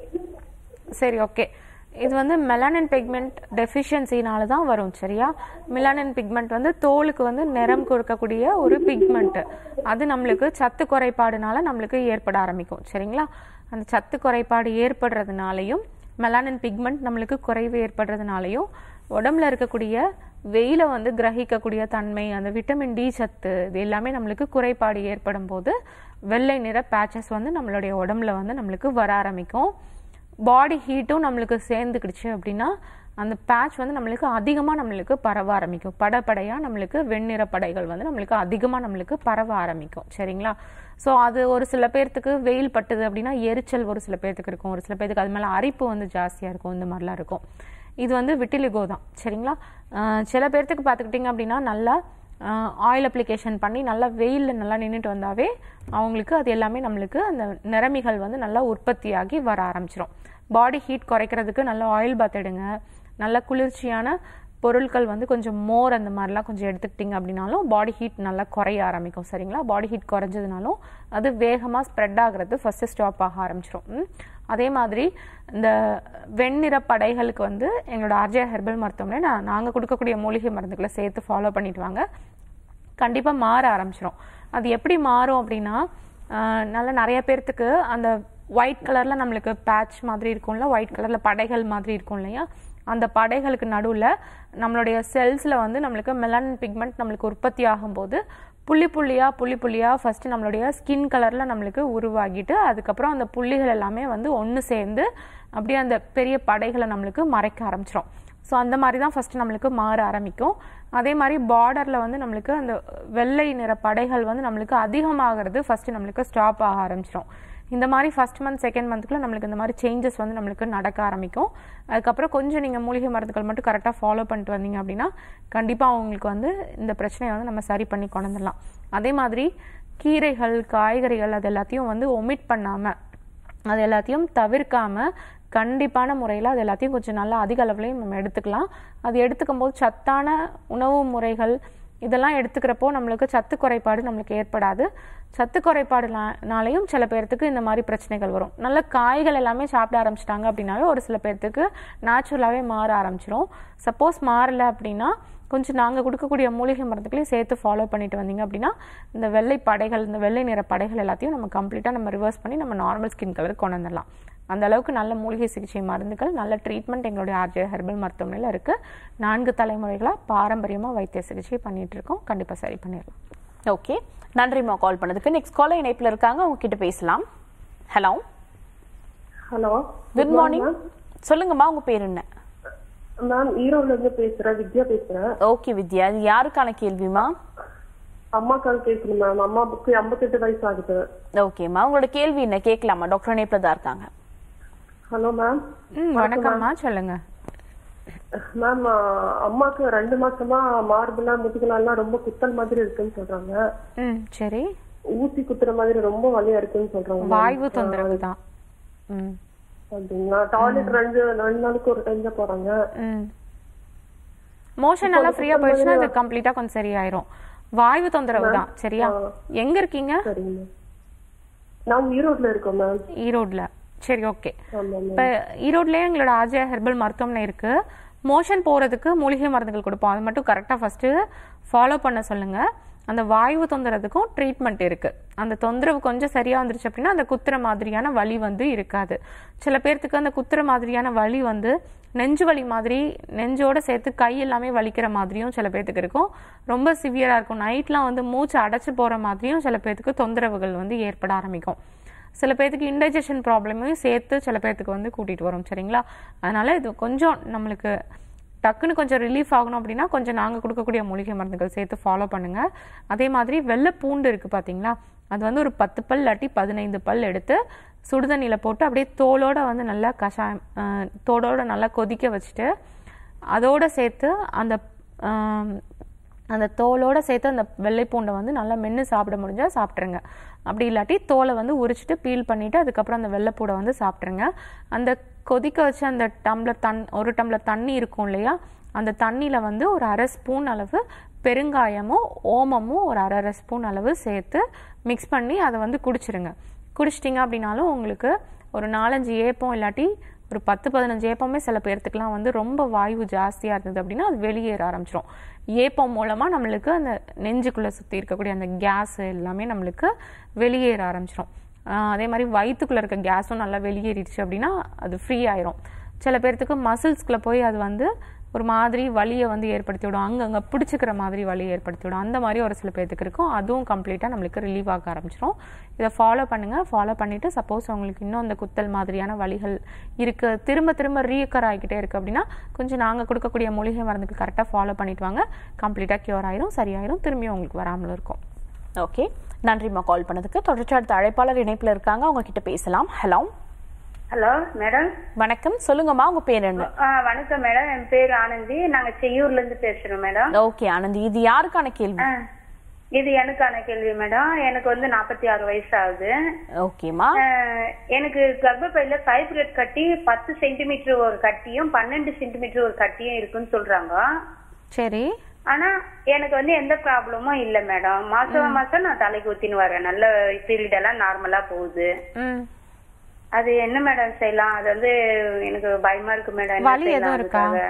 சரி ஓகே இது வந்து மெலானின் பிக்மெண்ட் டெஃபிஷியன்சினால தான் வரும் சரியா மெலானின் பிக்மெண்ட் வந்து தோலுக்கு வந்து நிறம் கொடுக்கக்கூடிய ஒரு பிக்மெண்ட் அது நம்மளுக்கு சத்து குறைபாடுனால நம்மளுக்கு ஏற்பட ஆரம்பிக்கும் சரிங்களா அந்த சத்து குறைபாடு ஏற்படுறதுனாலையும் மெலானின் பிக்மெண்ட் நம்மளுக்கு குறைவு ஏற்படுறதுனாலையும் உடம்புல இருக்கக்கூடிய வெயிலை வந்து கிரகிக்கக்கூடிய தன்மை அந்த விட்டமின் டி சத்து இது எல்லாமே நம்மளுக்கு குறைபாடு ஏற்படும் போது வெள்ளை நிற பேச்சஸ் வந்து நம்மளுடைய உடம்புல வந்து நம்மளுக்கு வர ஆரம்பிக்கும் பாடி ஹீட்டும் நம்மளுக்கு சேர்ந்துக்கிடுச்சு அப்படின்னா அந்த பேட்ச் வந்து நம்மளுக்கு அதிகமாக நம்மளுக்கு பரவ ஆரம்பிக்கும் படப்படையாக நம்மளுக்கு வெண்ணிற படைகள் வந்து நம்மளுக்கு அதிகமாக நம்மளுக்கு பரவ ஆரம்பிக்கும் சரிங்களா ஸோ அது ஒரு சில பேர்த்துக்கு வெயில் பட்டுது அப்படின்னா எரிச்சல் ஒரு சில பேர்த்துக்கு இருக்கும் ஒரு சில பேர்த்துக்கு அது மேலே அரிப்பு வந்து ஜாஸ்தியாக இருக்கும் இந்த மாதிரிலாம் இருக்கும் இது வந்து விட்டிலிகோ தான் சரிங்களா அஹ் சில பேர்த்துக்கு பார்த்துக்கிட்டிங்க அப்படின்னா நல்லா ஆயில் அப்ளிகேஷன் பண்ணி நல்லா வெயிலில் நல்லா நின்றுட்டு வந்தாவே அவங்களுக்கு அது எல்லாமே நம்மளுக்கு அந்த நிறமிகள் வந்து நல்லா உற்பத்தியாகி வர ஆரம்பிச்சிடும் பாடி ஹீட் குறைக்கிறதுக்கு நல்ல ஆயில் பாத் எடுங்க நல்ல குளிர்ச்சியான பொருட்கள் வந்து கொஞ்சம் மோர் அந்த மாதிரிலாம் கொஞ்சம் எடுத்துக்கிட்டிங்க அப்படின்னாலும் பாடி ஹீட் நல்லா குறைய ஆரம்பிக்கும் சரிங்களா பாடி ஹீட் குறைஞ்சதுனாலும் அது வேகமாக ஸ்ப்ரெட் ஆகுறது ஃபஸ்ட்டு ஸ்டாப் ஆக ஆரம்பிச்சிடும் ம். அதே மாதிரி இந்த வெண்ணிற படைகளுக்கு வந்து எங்களோட ஆர்ஜே ஹெர்பல் மருத்துவமனை நான் நாங்கள் கொடுக்கக்கூடிய மூலிகை மருந்துகளை சேர்த்து ஃபாலோ பண்ணிட்டு வாங்க கண்டிப்பாக மாற ஆரம்பிச்சிடும் அது எப்படி மாறும் அப்படின்னா ஆஹ் நல்ல நிறைய பேர்த்துக்கு அந்த ஒயிட் கலரில் நம்மளுக்கு பேட்ச் மாதிரி இருக்கும்ல ஒயிட் கலரில் படைகள் மாதிரி இருக்கும் இல்லையா அந்த படைகளுக்கு நடுவில் நம்மளுடைய செல்ஸில் வந்து நம்மளுக்கு மெலனின் பிக்மெண்ட் நம்மளுக்கு உற்பத்தி ஆகும்போது புள்ளி புள்ளியாக புள்ளி புள்ளியாக ஃபஸ்ட்டு நம்மளுடைய ஸ்கின் கலரில் நம்மளுக்கு உருவாகிட்டு அதுக்கப்புறம் அந்த புள்ளிகள் எல்லாமே வந்து ஒன்று சேர்ந்து அப்படியே அந்த பெரிய படைகளை நம்மளுக்கு மறைக்க ஆரம்பிச்சிடும் ஸோ அந்த மாதிரி தான் ஃபஸ்ட்டு நம்மளுக்கு மாற ஆரம்பிக்கும் அதே மாதிரி பார்டரில் வந்து நம்மளுக்கு அந்த வெள்ளை நிற படைகள் வந்து நம்மளுக்கு அதிகமாகிறது ஃபஸ்ட்டு நம்மளுக்கு ஸ்டாப் ஆக ஆரம்பிச்சிடும் இந்த மாதிரி ஃபர்ஸ்ட் மந்த் செகண்ட் மந்த்துக்குள்ள நம்மளுக்கு இந்த மாதிரி சேஞ்சஸ் வந்து நம்மளுக்கு நடக்க ஆரம்பிக்கும் அதுக்கப்புறம் கொஞ்சம் நீங்கள் மூலிகை மருந்துகள் மட்டும் கரெக்டாக ஃபாலோ பண்ணிட்டு வந்தீங்க அப்படின்னா கண்டிப்பாக உங்களுக்கு வந்து இந்த பிரச்சனையை வந்து நம்ம சரி பண்ணி கொண்டு வந்துடலாம் அதே மாதிரி கீரைகள் காய்கறிகள் அது எல்லாத்தையும் வந்து ஒமிட் பண்ணாமல் அது எல்லாத்தையும் தவிர்க்காம கண்டிப்பான முறையில் அது எல்லாத்தையும் கொஞ்சம் நல்லா அதிக அளவுலையும் நம்ம எடுத்துக்கலாம் அது எடுத்துக்கும் போது சத்தான உணவு முறைகள் இதெல்லாம் எடுத்துக்கிறப்போ நம்மளுக்கு சத்து குறைபாடு நம்மளுக்கு ஏற்படாது சத்து குறைபாடுனாலையும் சில பேர்த்துக்கு இந்த மாதிரி பிரச்சனைகள் வரும் நல்ல காய்கள் எல்லாமே சாப்பிட ஆரம்பிச்சிட்டாங்க அப்படின்னாவே ஒரு சில பேர்த்துக்கு நேச்சுரலாகவே மாற ஆரம்பிச்சிடும் சப்போஸ் மாறல அப்படின்னா கொஞ்சம் நாங்கள் கொடுக்கக்கூடிய மூலிகை மருந்துகளையும் சேர்த்து ஃபாலோ பண்ணிட்டு வந்தீங்க அப்படின்னா இந்த வெள்ளை படைகள் இந்த வெள்ளை நிற படைகள் எல்லாத்தையும் நம்ம கம்ப்ளீட்டாக நம்ம ரிவர்ஸ் பண்ணி நம்ம நார்மல் ஸ்கின் கலருக்கு கொண்டு வந்துடலாம் அந்த அளவுக்கு நல்ல மூலிகை சிகிச்சை மருந்துகள் நல்ல ட்ரீட்மெண்ட் எங்களுடைய ஆர்ஜே ஹெர்பல் மருத்துவமனையில் இருக்குது நான்கு தலைமுறைகளாக பாரம்பரியமாக வைத்திய சிகிச்சை பண்ணிட்டு இருக்கோம் கண்டிப்பாக சரி பண்ணிடலாம் ஓகே நன்றிம்மா கால் பண்ணதுக்கு நெக்ஸ்ட் காலர் இணைப்புல இருக்காங்க அவங்க கிட்ட பேசலாம் ஹலோ ஹலோ குட் மார்னிங் சொல்லுங்கம்மா உங்க பேர் என்ன மேம் ஈரோட்ல இருந்து பேசுறேன் வித்யா பேசுறேன் ஓகே வித்யா இது யாருக்கான கேள்விமா அம்மாக்காக கேட்கணும் மேம் அம்மாவுக்கு ஐம்பத்தெட்டு வயசு ஆகுது ஓகேம்மா உங்களோட கேள்வி என்ன கேட்கலாமா டாக்டர் இணைப்புல தான் இருக்காங்க ஹலோ மேம் ம் வணக்கம்மா சொல்லுங்க மேம் அம்மாக்கு ரெண்டு மாசமா மார்புலாம் முதுகுலாம் ரொம்ப குத்தல் மாதிரி இருக்குன்னு சொல்றாங்க ம் சரி ஊசி குத்துற மாதிரி ரொம்ப வலியா இருக்குன்னு சொல்றாங்க ma'am. வாய்வு தொந்தரவு தான் ம் அப்படிங்களா டாய்லெட் ரெண்டு ரெண்டு நாளுக்கு ஒரு டைம் தான் போறாங்க ம் மோஷன் நல்லா ஃப்ரீயா போயிடுச்சுன்னா அது கம்ப்ளீட்டா கொஞ்சம் சரியாயிரும் வாய்வு தொந்தரவு தான் சரியா எங்க இருக்கீங்க சரிங்க மேம் நாங்க ஈரோட்ல இருக்கோம் மேம் ஈரோட்ல சரி ஓகே ஆமா மேம் இப்போ ஈரோட்லயே எங்களோட ஆஜயா ஹெர்பல் மருத்துவமனை இருக்கு மோஷன் போறதுக்கு மூலிகை மருந்துகள் கொடுப்போம் அது மட்டும் கரெக்டாக ஃபர்ஸ்ட் ஃபாலோ பண்ண சொல்லுங்க அந்த வாய்வு தொந்தரத்துக்கும் ட்ரீட்மெண்ட் இருக்கு அந்த தொந்தரவு கொஞ்சம் சரியா வந்துருச்சு அப்படின்னா அந்த குத்துற மாதிரியான வலி வந்து இருக்காது சில பேர்த்துக்கு அந்த குத்துற மாதிரியான வலி வந்து நெஞ்சு வலி மாதிரி நெஞ்சோட சேர்த்து கை எல்லாமே வலிக்கிற மாதிரியும் சில பேர்த்துக்கு இருக்கும் ரொம்ப சிவியரா இருக்கும் நைட்லாம் வந்து மூச்சு அடைச்சு போற மாதிரியும் சில பேர்த்துக்கு தொந்தரவுகள் வந்து ஏற்பட ஆரம்பிக்கும் சில பேர்த்துக்கு இன்டைஜஷன் ப்ராப்ளமையும் சேர்த்து சில பேர்த்துக்கு வந்து கூட்டிட்டு வரும் சரிங்களா அதனால இது கொஞ்சம் நம்மளுக்கு டக்குன்னு கொஞ்சம் ரிலீஃப் ஆகணும் அப்படின்னா கொஞ்சம் நாங்கள் கொடுக்கக்கூடிய மூலிகை மருந்துகள் சேர்த்து ஃபாலோ பண்ணுங்க அதே மாதிரி வெள்ளை பூண்டு இருக்கு பாத்தீங்களா அது வந்து ஒரு பத்து பல் இல்லாட்டி பதினைந்து பல் எடுத்து சுடுதண்ணியில் போட்டு அப்படியே தோலோட வந்து நல்லா கஷாயம் அஹ், தோலோட நல்லா கொதிக்க வச்சுட்டு அதோட சேர்த்து அந்த ஆம், அந்த தோலோட சேர்த்து அந்த வெள்ளை பூண்டை வந்து நல்லா மென்று சாப்பிட முடிஞ்சா சாப்பிட்ருங்க அப்படி இல்லாட்டி தோலை வந்து உரிச்சிட்டு பீல் பண்ணிட்டு அதுக்கப்புறம் அந்த வெள்ளைப்பூடை வந்து சாப்பிட்ருங்க அந்த கொதிக்க வச்ச அந்த டம்ளர் தண் ஒரு டம்ளர் தண்ணி இருக்கும் இல்லையா அந்த தண்ணியில் வந்து ஒரு அரை ஸ்பூன் அளவு பெருங்காயமும் ஓமமும் ஒரு அரை அரை ஸ்பூன் அளவு சேர்த்து மிக்ஸ் பண்ணி அதை வந்து குடிச்சிருங்க குடிச்சிட்டிங்க அப்படின்னாலும் உங்களுக்கு ஒரு நாலஞ்சு ஏப்பம் இல்லாட்டி ஒரு பத்து பதினஞ்சு ஏப்பமே சில பேர்த்துக்குலாம் வந்து ரொம்ப வாயு ஜாஸ்தியாக இருந்தது அப்படின்னா அது வெளியேற ஆரம்பிச்சிரும் ஏப்பம் மூலமாக நம்மளுக்கு அந்த நெஞ்சுக்குள்ளே சுற்றி இருக்கக்கூடிய அந்த கேஸ் எல்லாமே நம்மளுக்கு வெளியேற ஆரம்பிச்சிரும் ஆஹ் அதே மாதிரி வயிற்றுக்குள்ளே இருக்க கேஸும் நல்லா வெளியேறிடுச்சு அப்படின்னா அது ஃப்ரீ ஆயிரும் சில பேர்த்துக்கு மசில்ஸ்குள்ளே போய் அது வந்து ஒரு மாதிரி வலியை வந்து ஏற்படுத்தி விடும் அங்கங்கே பிடிச்சிக்கிற மாதிரி வலி ஏற்படுத்தி விடும் அந்த மாதிரி ஒரு சில பேர்த்துக்கு இருக்கும் அதுவும் கம்ப்ளீட்டாக நம்மளுக்கு ரிலீவ் ஆக ஆரம்பிச்சிரும் இதை ஃபாலோ பண்ணுங்க ஃபாலோ பண்ணிட்டு சப்போஸ் உங்களுக்கு இன்னும் அந்த குத்தல் மாதிரியான வலிகள் இருக்கு திரும்ப திரும்ப ரீக்கர் ஆகிக்கிட்டே இருக்கு அப்படின்னா கொஞ்சம் நாங்கள் கொடுக்கக்கூடிய மூலிகை மருந்துக்கு கரெக்டாக ஃபாலோ பண்ணிட்டு வாங்க கம்ப்ளீட்டாக க்யூர் ஆயிரும் சரியாயிரும் திரும்பியும் உங்களுக்கு வராமலும் இருக்கும் ஓகே நன்றிம்மா கால் பண்ணதுக்கு தொடர்ச்சி அடுத்த அழைப்பாளர் இணைப்புல இருக்காங்க அவங்க கிட்ட பேசலாம் ஹலோ ஹலோ மேடம் வணக்கம் சொல்லுங்கம்மா உங்க பேர் என்ன ஆ, வணக்கம் மேடம் என் பேர் ஆனந்தி நாங்க செய்யூர்ல இருந்து பேசுறோம் மேடம் ஓகே ஆனந்தி இது யாருக்கான கேள்வி ஆ, இது எனக்கான கேள்வி மேடம் எனக்கு வந்து நாற்பத்தி ஆறு வயசு ஆகுது ஓகேம்மா ஆ, எனக்கு கர்ப்பப்பையில ஃபைப்ரேட் கட்டி பத்து சென்டிமீட்டர் ஒரு கட்டியும் பன்னெண்டு சென்டிமீட்டர் ஒரு கட்டியும் இருக்குன்னு சொல்றாங்க சரி ஆனா எனக்கு வந்து எந்த ப்ராப்ளமும் இல்ல மேடம் மாசம் மாசம் நான் தலைக்கு ஊத்தின்னு வரேன் நல்ல பீரியட் எல்லாம் நார்மலா போகுது ம் அது என்ன மேடம் செய்யலாம் அது வந்து எனக்கு பயமா இருக்கு மேடம் என்ன வலி எதுவும் செய்யலாம் இருக்கா? அதுக்காக?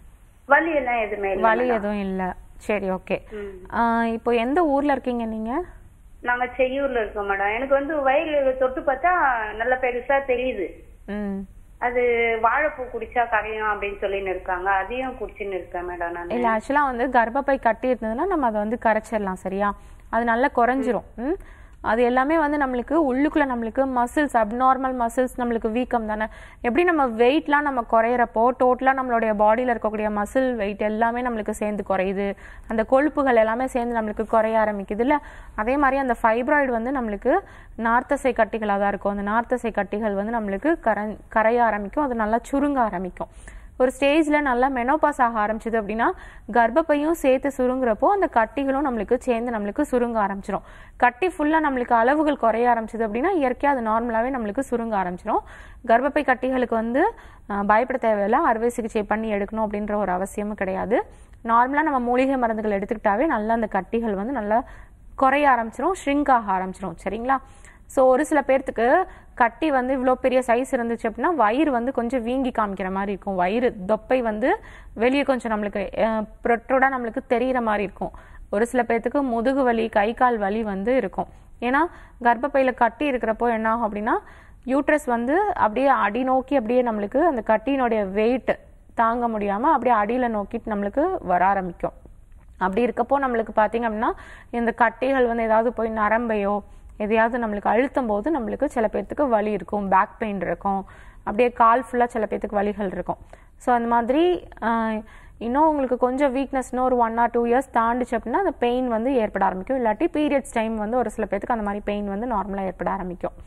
வலி எல்லாம் எதுவுமே இல்ல வலி madam. எதுவும் இல்லை சரி ஓகே ம். இப்போ எந்த ஊர்ல இருக்கீங்க நீங்க நாங்க செய்யூர்ல இருக்கோம் மேடம் எனக்கு வந்து வயிறு தொட்டு பார்த்தா நல்ல பெருசா தெரியுது ம் அது வாழைப்பூ குடிச்சா கரையும் அப்படின்னு சொல்லின்னு இருக்காங்க அதையும் குடிச்சுன்னு இருக்கேன் மேடம் நான் இல்ல ஆக்சுவலா வந்து கர்ப்பப்பை கட்டி இருந்ததுன்னா நம்ம அதை வந்து கரைச்சிடலாம் சரியா அது நல்லா குறைஞ்சிரும் ம் அது எல்லாமே வந்து நம்மளுக்கு உள்ளுக்குள்ள நம்மளுக்கு மசில்ஸ் அப்நார்மல் மசில்ஸ் நம்மளுக்கு வீக்கம் தானே எப்படி நம்ம வெயிட்லாம் நம்ம குறையிறப்போ டோட்டலாக நம்மளுடைய பாடியில் இருக்கக்கூடிய மசில் வெயிட் எல்லாமே நம்மளுக்கு சேர்ந்து குறையுது அந்த கொழுப்புகள் எல்லாமே சேர்ந்து நம்மளுக்கு குறைய ஆரம்பிக்குது இல்ல அதே மாதிரி அந்த ஃபைப்ராய்டு வந்து நம்மளுக்கு நார்த்தசை கட்டிகளாக தான் இருக்கும் அந்த நார்த்தசை கட்டிகள் வந்து நம்மளுக்கு கரை கரைய ஆரம்பிக்கும் அது நல்லா சுருங்க ஆரம்பிக்கும் ஒரு ஸ்டேஜில் நல்லா மெனோபாஸ் ஆக ஆரம்பிச்சது அப்படின்னா கர்ப்பப்பையும் சேர்த்து சுருங்குறப்போ அந்த கட்டிகளும் நம்மளுக்கு சேர்ந்து நம்மளுக்கு சுருங்க ஆரம்பிச்சிடும் கட்டி ஃபுல்லாக நம்மளுக்கு அளவுகள் குறைய ஆரம்பிச்சது அப்படின்னா இயற்கையாக அது நார்மலாகவே நம்மளுக்கு சுருங்க ஆரம்பிச்சிடும் கர்ப்பப்பை கட்டிகளுக்கு வந்து அஹ், பயப்பட தேவையில்லை அறுவை சிகிச்சை பண்ணி எடுக்கணும் அப்படின்ற ஒரு அவசியமும் கிடையாது நார்மலாக நம்ம மூலிகை மருந்துகள் எடுத்துக்கிட்டாவே நல்லா அந்த கட்டிகள் வந்து நல்லா குறைய ஆரம்பிச்சிரும் ஷ்ரிங்க் ஆக ஆரம்பிச்சிரும் சரிங்களா ஸோ ஒரு சில பேர்த்துக்கு கட்டி வந்து இவ்வளோ பெரிய சைஸ் இருந்துச்சு அப்படின்னா வயிறு வந்து கொஞ்சம் வீங்கி காமிக்கிற மாதிரி இருக்கும் வயிறு தொப்பை வந்து வெளியே கொஞ்சம் நம்மளுக்கு ப்ரொட்டோடாக நம்மளுக்கு தெரிகிற மாதிரி இருக்கும் ஒரு சில பேர்த்துக்கு முதுகு வலி கை கால் வலி வந்து இருக்கும் ஏன்னா கர்ப்பப்பையில் கட்டி இருக்கிறப்போ என்ன ஆகும் அப்படின்னா யூட்ரஸ் வந்து அப்படியே அடி நோக்கி அப்படியே நம்மளுக்கு அந்த கட்டியினுடைய வெயிட் தாங்க முடியாமல் அப்படியே அடியில் நோக்கிட்டு நம்மளுக்கு வர ஆரம்பிக்கும் அப்படி இருக்கப்போ நம்மளுக்கு பார்த்தீங்க அப்படின்னா இந்த கட்டிகள் வந்து ஏதாவது போய் நரம்பையோ எதையாவது நம்மளுக்கு அழுத்தும் போது நம்மளுக்கு சில பேர்த்துக்கு வலி இருக்கும் பேக் பெயின் இருக்கும் அப்படியே கால் ஃபுல்லாக சில பேர்த்துக்கு வலிகள் இருக்கும் ஸோ அந்த மாதிரி ஆஹ், இன்னும் உங்களுக்கு கொஞ்சம் வீக்னஸ் இன்னும் ஒரு ஒன் ஆர் டூ இயர்ஸ் தாண்டிச்சு அப்படின்னா அந்த பெயின் வந்து ஏற்பட ஆரம்பிக்கும் இல்லாட்டி பீரியட்ஸ் டைம் வந்து ஒரு சில பேர்த்துக்கு அந்த மாதிரி பெயின் வந்து நார்மலாக ஏற்பட ஆரம்பிக்கும்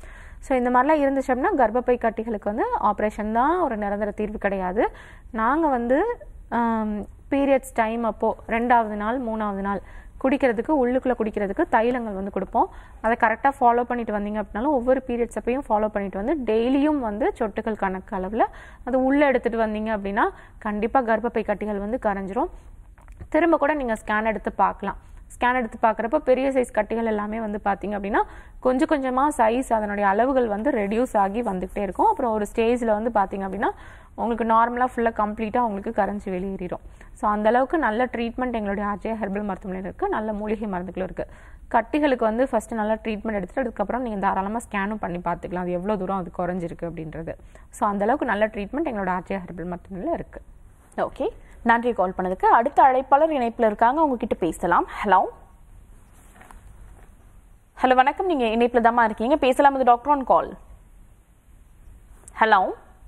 ஸோ இந்த மாதிரிலாம் இருந்துச்சு அப்படின்னா கர்ப்பப்பை கட்டிகளுக்கு வந்து ஆப்ரேஷன் தான் ஒரு நிரந்தர தீர்வு கிடையாது நாங்கள் வந்து பீரியட்ஸ் டைம் அப்போது ரெண்டாவது நாள் மூணாவது நாள் குடிக்கிறதுக்கு உள்ளுக்குள்ளே குடிக்கிறதுக்கு தைலங்கள் வந்து கொடுப்போம் அதை கரெக்டாக ஃபாலோ பண்ணிட்டு வந்தீங்க அப்படின்னாலும் ஒவ்வொரு பீரியட்ஸ் அப்பையும் ஃபாலோ பண்ணிட்டு வந்து டெய்லியும் வந்து சொட்டுகள் கணக்கு அளவில் அது உள்ளே எடுத்துகிட்டு வந்தீங்க அப்படின்னா கண்டிப்பாக கர்ப்பப்பை கட்டிகள் வந்து கரைஞ்சிரும் திரும்ப கூட நீங்கள் ஸ்கேன் எடுத்து பார்க்கலாம் ஸ்கேன் எடுத்து பார்க்குறப்ப பெரிய சைஸ் கட்டிகள் எல்லாமே வந்து பார்த்தீங்க அப்படின்னா கொஞ்சம் கொஞ்சமாக சைஸ் அதனுடைய அளவுகள் வந்து ரெடியூஸ் ஆகி வந்துகிட்டே இருக்கும் அப்புறம் ஒரு ஸ்டேஜில் வந்து பார்த்தீங்க அப்படின்னா உங்களுக்கு நார்மலாக ஃபுல்லாக கம்ப்ளீட்டாக உங்களுக்கு கரைஞ்சி வெளியேறிடும் ஸோ அந்த அளவுக்கு நல்ல ட்ரீட்மெண்ட் எங்களுடைய ஆர்ஜே ஹெர்பல் மருத்துவமனையில் இருக்குது நல்ல மூலிகை மருந்துகளும் இருக்குது கட்டிகளுக்கு வந்து ஃபஸ்ட்டு நல்லா ட்ரீட்மெண்ட் எடுத்துட்டு அதுக்கப்புறம் நீங்கள் தாராளமாக ஸ்கேனும் பண்ணி பார்த்துக்கலாம் அது எவ்வளோ தூரம் அது குறைஞ்சிருக்கு அப்படின்றது ஸோ அந்த அளவுக்கு நல்ல ட்ரீட்மெண்ட் எங்களோட ஆர்ஜே ஹெர்பல் மருத்துவமனையில் இருக்குது ஓகே நன்றி கால் பண்ணதுக்கு அடுத்த அழைப்பாளர் இணைப்புல இருக்காங்க உங்ககிட்ட பேசலாம் ஹலோ ஹலோ வணக்கம் நீங்க இணைப்புல தாமா இருக்கீங்க பேசலாம் இது doctor on call hello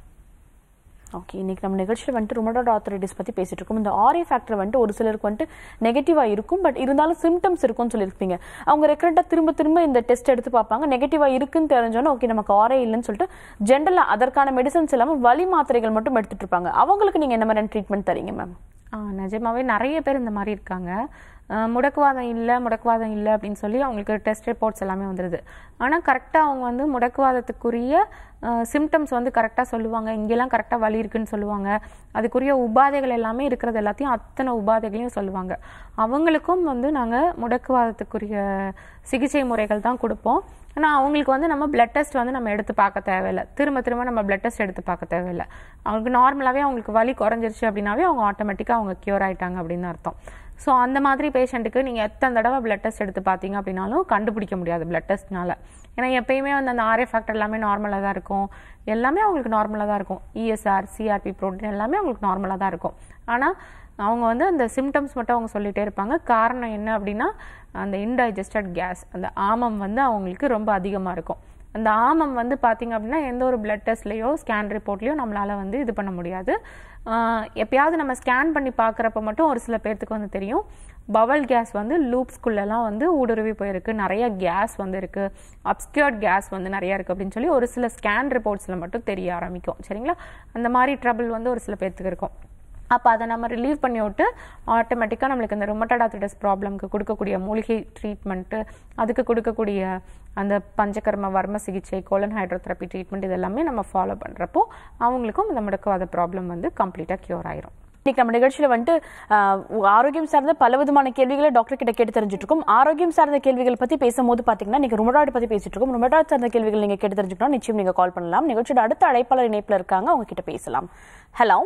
okay இன்னைக்கு நம்ம நிகழ்ச்சியில் வந்துட்டு ருமடாய்டு ஆர்த்தரைட்டிஸ் பற்றி பேசிட்டு இருக்கோம் இந்த ஆர்ஏ ஃபேக்டர் வந்துட்டு ஒரு சிலருக்கு வந்துட்டு நெகட்டிவாக இருக்கும் பட் இருந்தாலும் சிம்டம்ஸ் இருக்கும்னு சொல்லியிருப்பீங்க அவங்க ரெக்கரெண்டாக திரும்ப திரும்ப இந்த டெஸ்ட் எடுத்து பார்ப்பாங்க நெகட்டிவாக இருக்குன்னு தெரிஞ்சோன்னா ஓகே நமக்கு ஆர்ஏ இல்லைன்னு சொல்லிட்டு ஜென்ரலாக அதற்கான மெடிசன்ஸ் இல்லாமல் வலி மாத்திரைகள் மட்டும் எடுத்துட்டு இருப்பாங்க அவங்களுக்கு நீங்கள் என்ன மாதிரியான ட்ரீட்மெண்ட் தரீங்க மேம் ஆ நிஜமாவே நிறைய பேர் இந்த மாதிரி இருக்காங்க அஹ் முடக்குவாதம் இல்லை முடக்குவாதம் இல்லை அப்படின்னு சொல்லி அவங்களுக்கு டெஸ்ட் ரிப்போர்ட்ஸ் எல்லாமே வந்துடுது ஆனால் கரெக்டாக அவங்க வந்து முடக்குவாதத்துக்குரிய சிம்டம்ஸ் வந்து கரெக்டாக சொல்லுவாங்க இங்கெல்லாம் கரெக்டாக வலி இருக்குன்னு சொல்லுவாங்க அதுக்குரிய உபாதைகள் எல்லாமே இருக்கிறது எல்லாத்தையும் அத்தனை உபாதைகளையும் சொல்லுவாங்க அவங்களுக்கும் வந்து நாங்கள் முடக்குவாதத்துக்குரிய சிகிச்சை முறைகள் தான் கொடுப்போம் ஆனால் அவங்களுக்கு வந்து நம்ம பிளட் டெஸ்ட் வந்து நம்ம எடுத்து பார்க்க தேவையில்லை திரும்ப திரும்ப நம்ம பிளட் டெஸ்ட் எடுத்து பார்க்க தேவையில்லை அவங்களுக்கு நார்மலாகவே அவங்களுக்கு வலி குறைஞ்சிருச்சு அப்படின்னாவே அவங்க ஆட்டோமேட்டிக்காக அவங்க க்யூர் ஆயிட்டாங்க அப்படின்னு அர்த்தம் ஸோ அந்த மாதிரி பேஷண்ட்டுக்கு நீங்கள் எத்தனை தடவை பிளட் டெஸ்ட் எடுத்து பார்த்தீங்க அப்படின்னாலும் கண்டுபிடிக்க முடியாது பிளட் டெஸ்ட்னால ஏன்னா எப்பயுமே வந்து அந்த ஆர்ஏ ஃபேக்டர் எல்லாமே நார்மலாக தான் இருக்கும் எல்லாமே அவங்களுக்கு நார்மலாக தான் இருக்கும் இஎஸ்ஆர் சிஆர்பி ப்ரோட்டீன் எல்லாமே அவங்களுக்கு நார்மலாக தான் இருக்கும் ஆனால் அவங்க வந்து அந்த சிம்டம்ஸ் மட்டும் அவங்க சொல்லிகிட்டே இருப்பாங்க காரணம் என்ன அப்படின்னா அந்த இன்டைஜஸ்டட் கேஸ் அந்த ஆமம் வந்து அவங்களுக்கு ரொம்ப அதிகமாக இருக்கும் அந்த ஆமம் வந்து பார்த்தீங்க அப்படின்னா எந்த ஒரு பிளட் டெஸ்ட்லேயோ ஸ்கேன் ரிப்போர்ட்லேயோ நம்மளால் வந்து இது பண்ண முடியாது ஆஹ் எப்பயாவது நம்ம ஸ்கேன் பண்ணி பார்க்குறப்ப மட்டும் ஒரு சில பேர்த்துக்கு வந்து தெரியும் பவல் கேஸ் வந்து லூப்ஸ்குள்ளெல்லாம் வந்து ஊடுருவி போயிருக்கு நிறைய கேஸ் வந்து இருக்கு அப்ஸ்கியூர்ட் கேஸ் வந்து நிறைய இருக்கு அப்படின்னு சொல்லி ஒரு சில ஸ்கேன் ரிப்போர்ட்ஸில் மட்டும் தெரிய ஆரம்பிக்கும் சரிங்களா அந்த மாதிரி ட்ரபிள் வந்து ஒரு சில பேர்த்துக்கு இருக்கும் அப்போ அதை நம்ம ரிலீவ் பண்ணி விட்டு ஆட்டோமேட்டிக்காக நம்மளுக்கு இந்த ருமட்டட் ஆர்த்ரைட்டிஸ் ப்ராப்ளம்க்கு கொடுக்கக்கூடிய மூலிகை ட்ரீட்மெண்ட்டு அதுக்கு கொடுக்கக்கூடிய அந்த பஞ்சகர்ம வர்ம சிகிச்சை கோலன் ஹைட்ரோதெரப்பி ட்ரீட்மெண்ட் இதெல்லாமே நம்ம ஃபாலோ பண்ணுறப்போ அவங்களுக்கும் இந்த முடக்குவாத ப்ராப்ளம் வந்து கம்ப்ளீட்டாக க்யூர் ஆயிரும் இன்னைக்கு நம்ம நிகழ்ச்சியில வந்துட்டு ஆஹ், ஆரோக்கியம் சார்ந்த பல விதமான கேள்விகளை டாக்டர் கிட்ட கேட்டு தெரிஞ்சுட்டு இருக்கோம் ஆரோக்கியம் சார்ந்த கேள்விகள் பத்தி பேசும்போது பாத்தீங்கன்னா நீங்க ருமடாய்டு பத்தி பேசிட்டு இருக்கோம் ருமடாய்டு சார்ந்த கேள்விகள் நீங்க கேட்டு தெரிஞ்சுக்கணும் நிச்சயம் நீங்க கால் பண்ணலாம் நிகழ்ச்சியோட அடுத்த அழைப்பாளர் இணைப்புல இருக்காங்க அவங்க கிட்ட பேசலாம் ஹலோ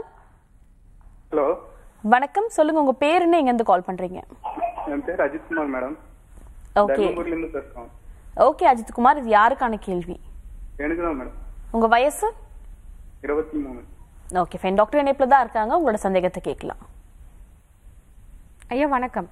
ஹலோ வணக்கம் சொல்லுங்க உங்க பேர் என்ன எங்க இருந்து கால் பண்றீங்க என் பேர் அஜித்குமார் மேடம் ஓகே தர்மபுரில இருந்து பேசுறோம் ஓகே அஜித் குமார் இது யாருக்கான கேள்வி எனக்கு தான் மேடம் உங்க வயசு இருபத்தி மூணு ஓகே ஃபைன் டாக்டர் இணைப்புல தான் இருக்காங்க உங்களோட சந்தேகத்தை கேட்கலாம் ஐயா வணக்கம்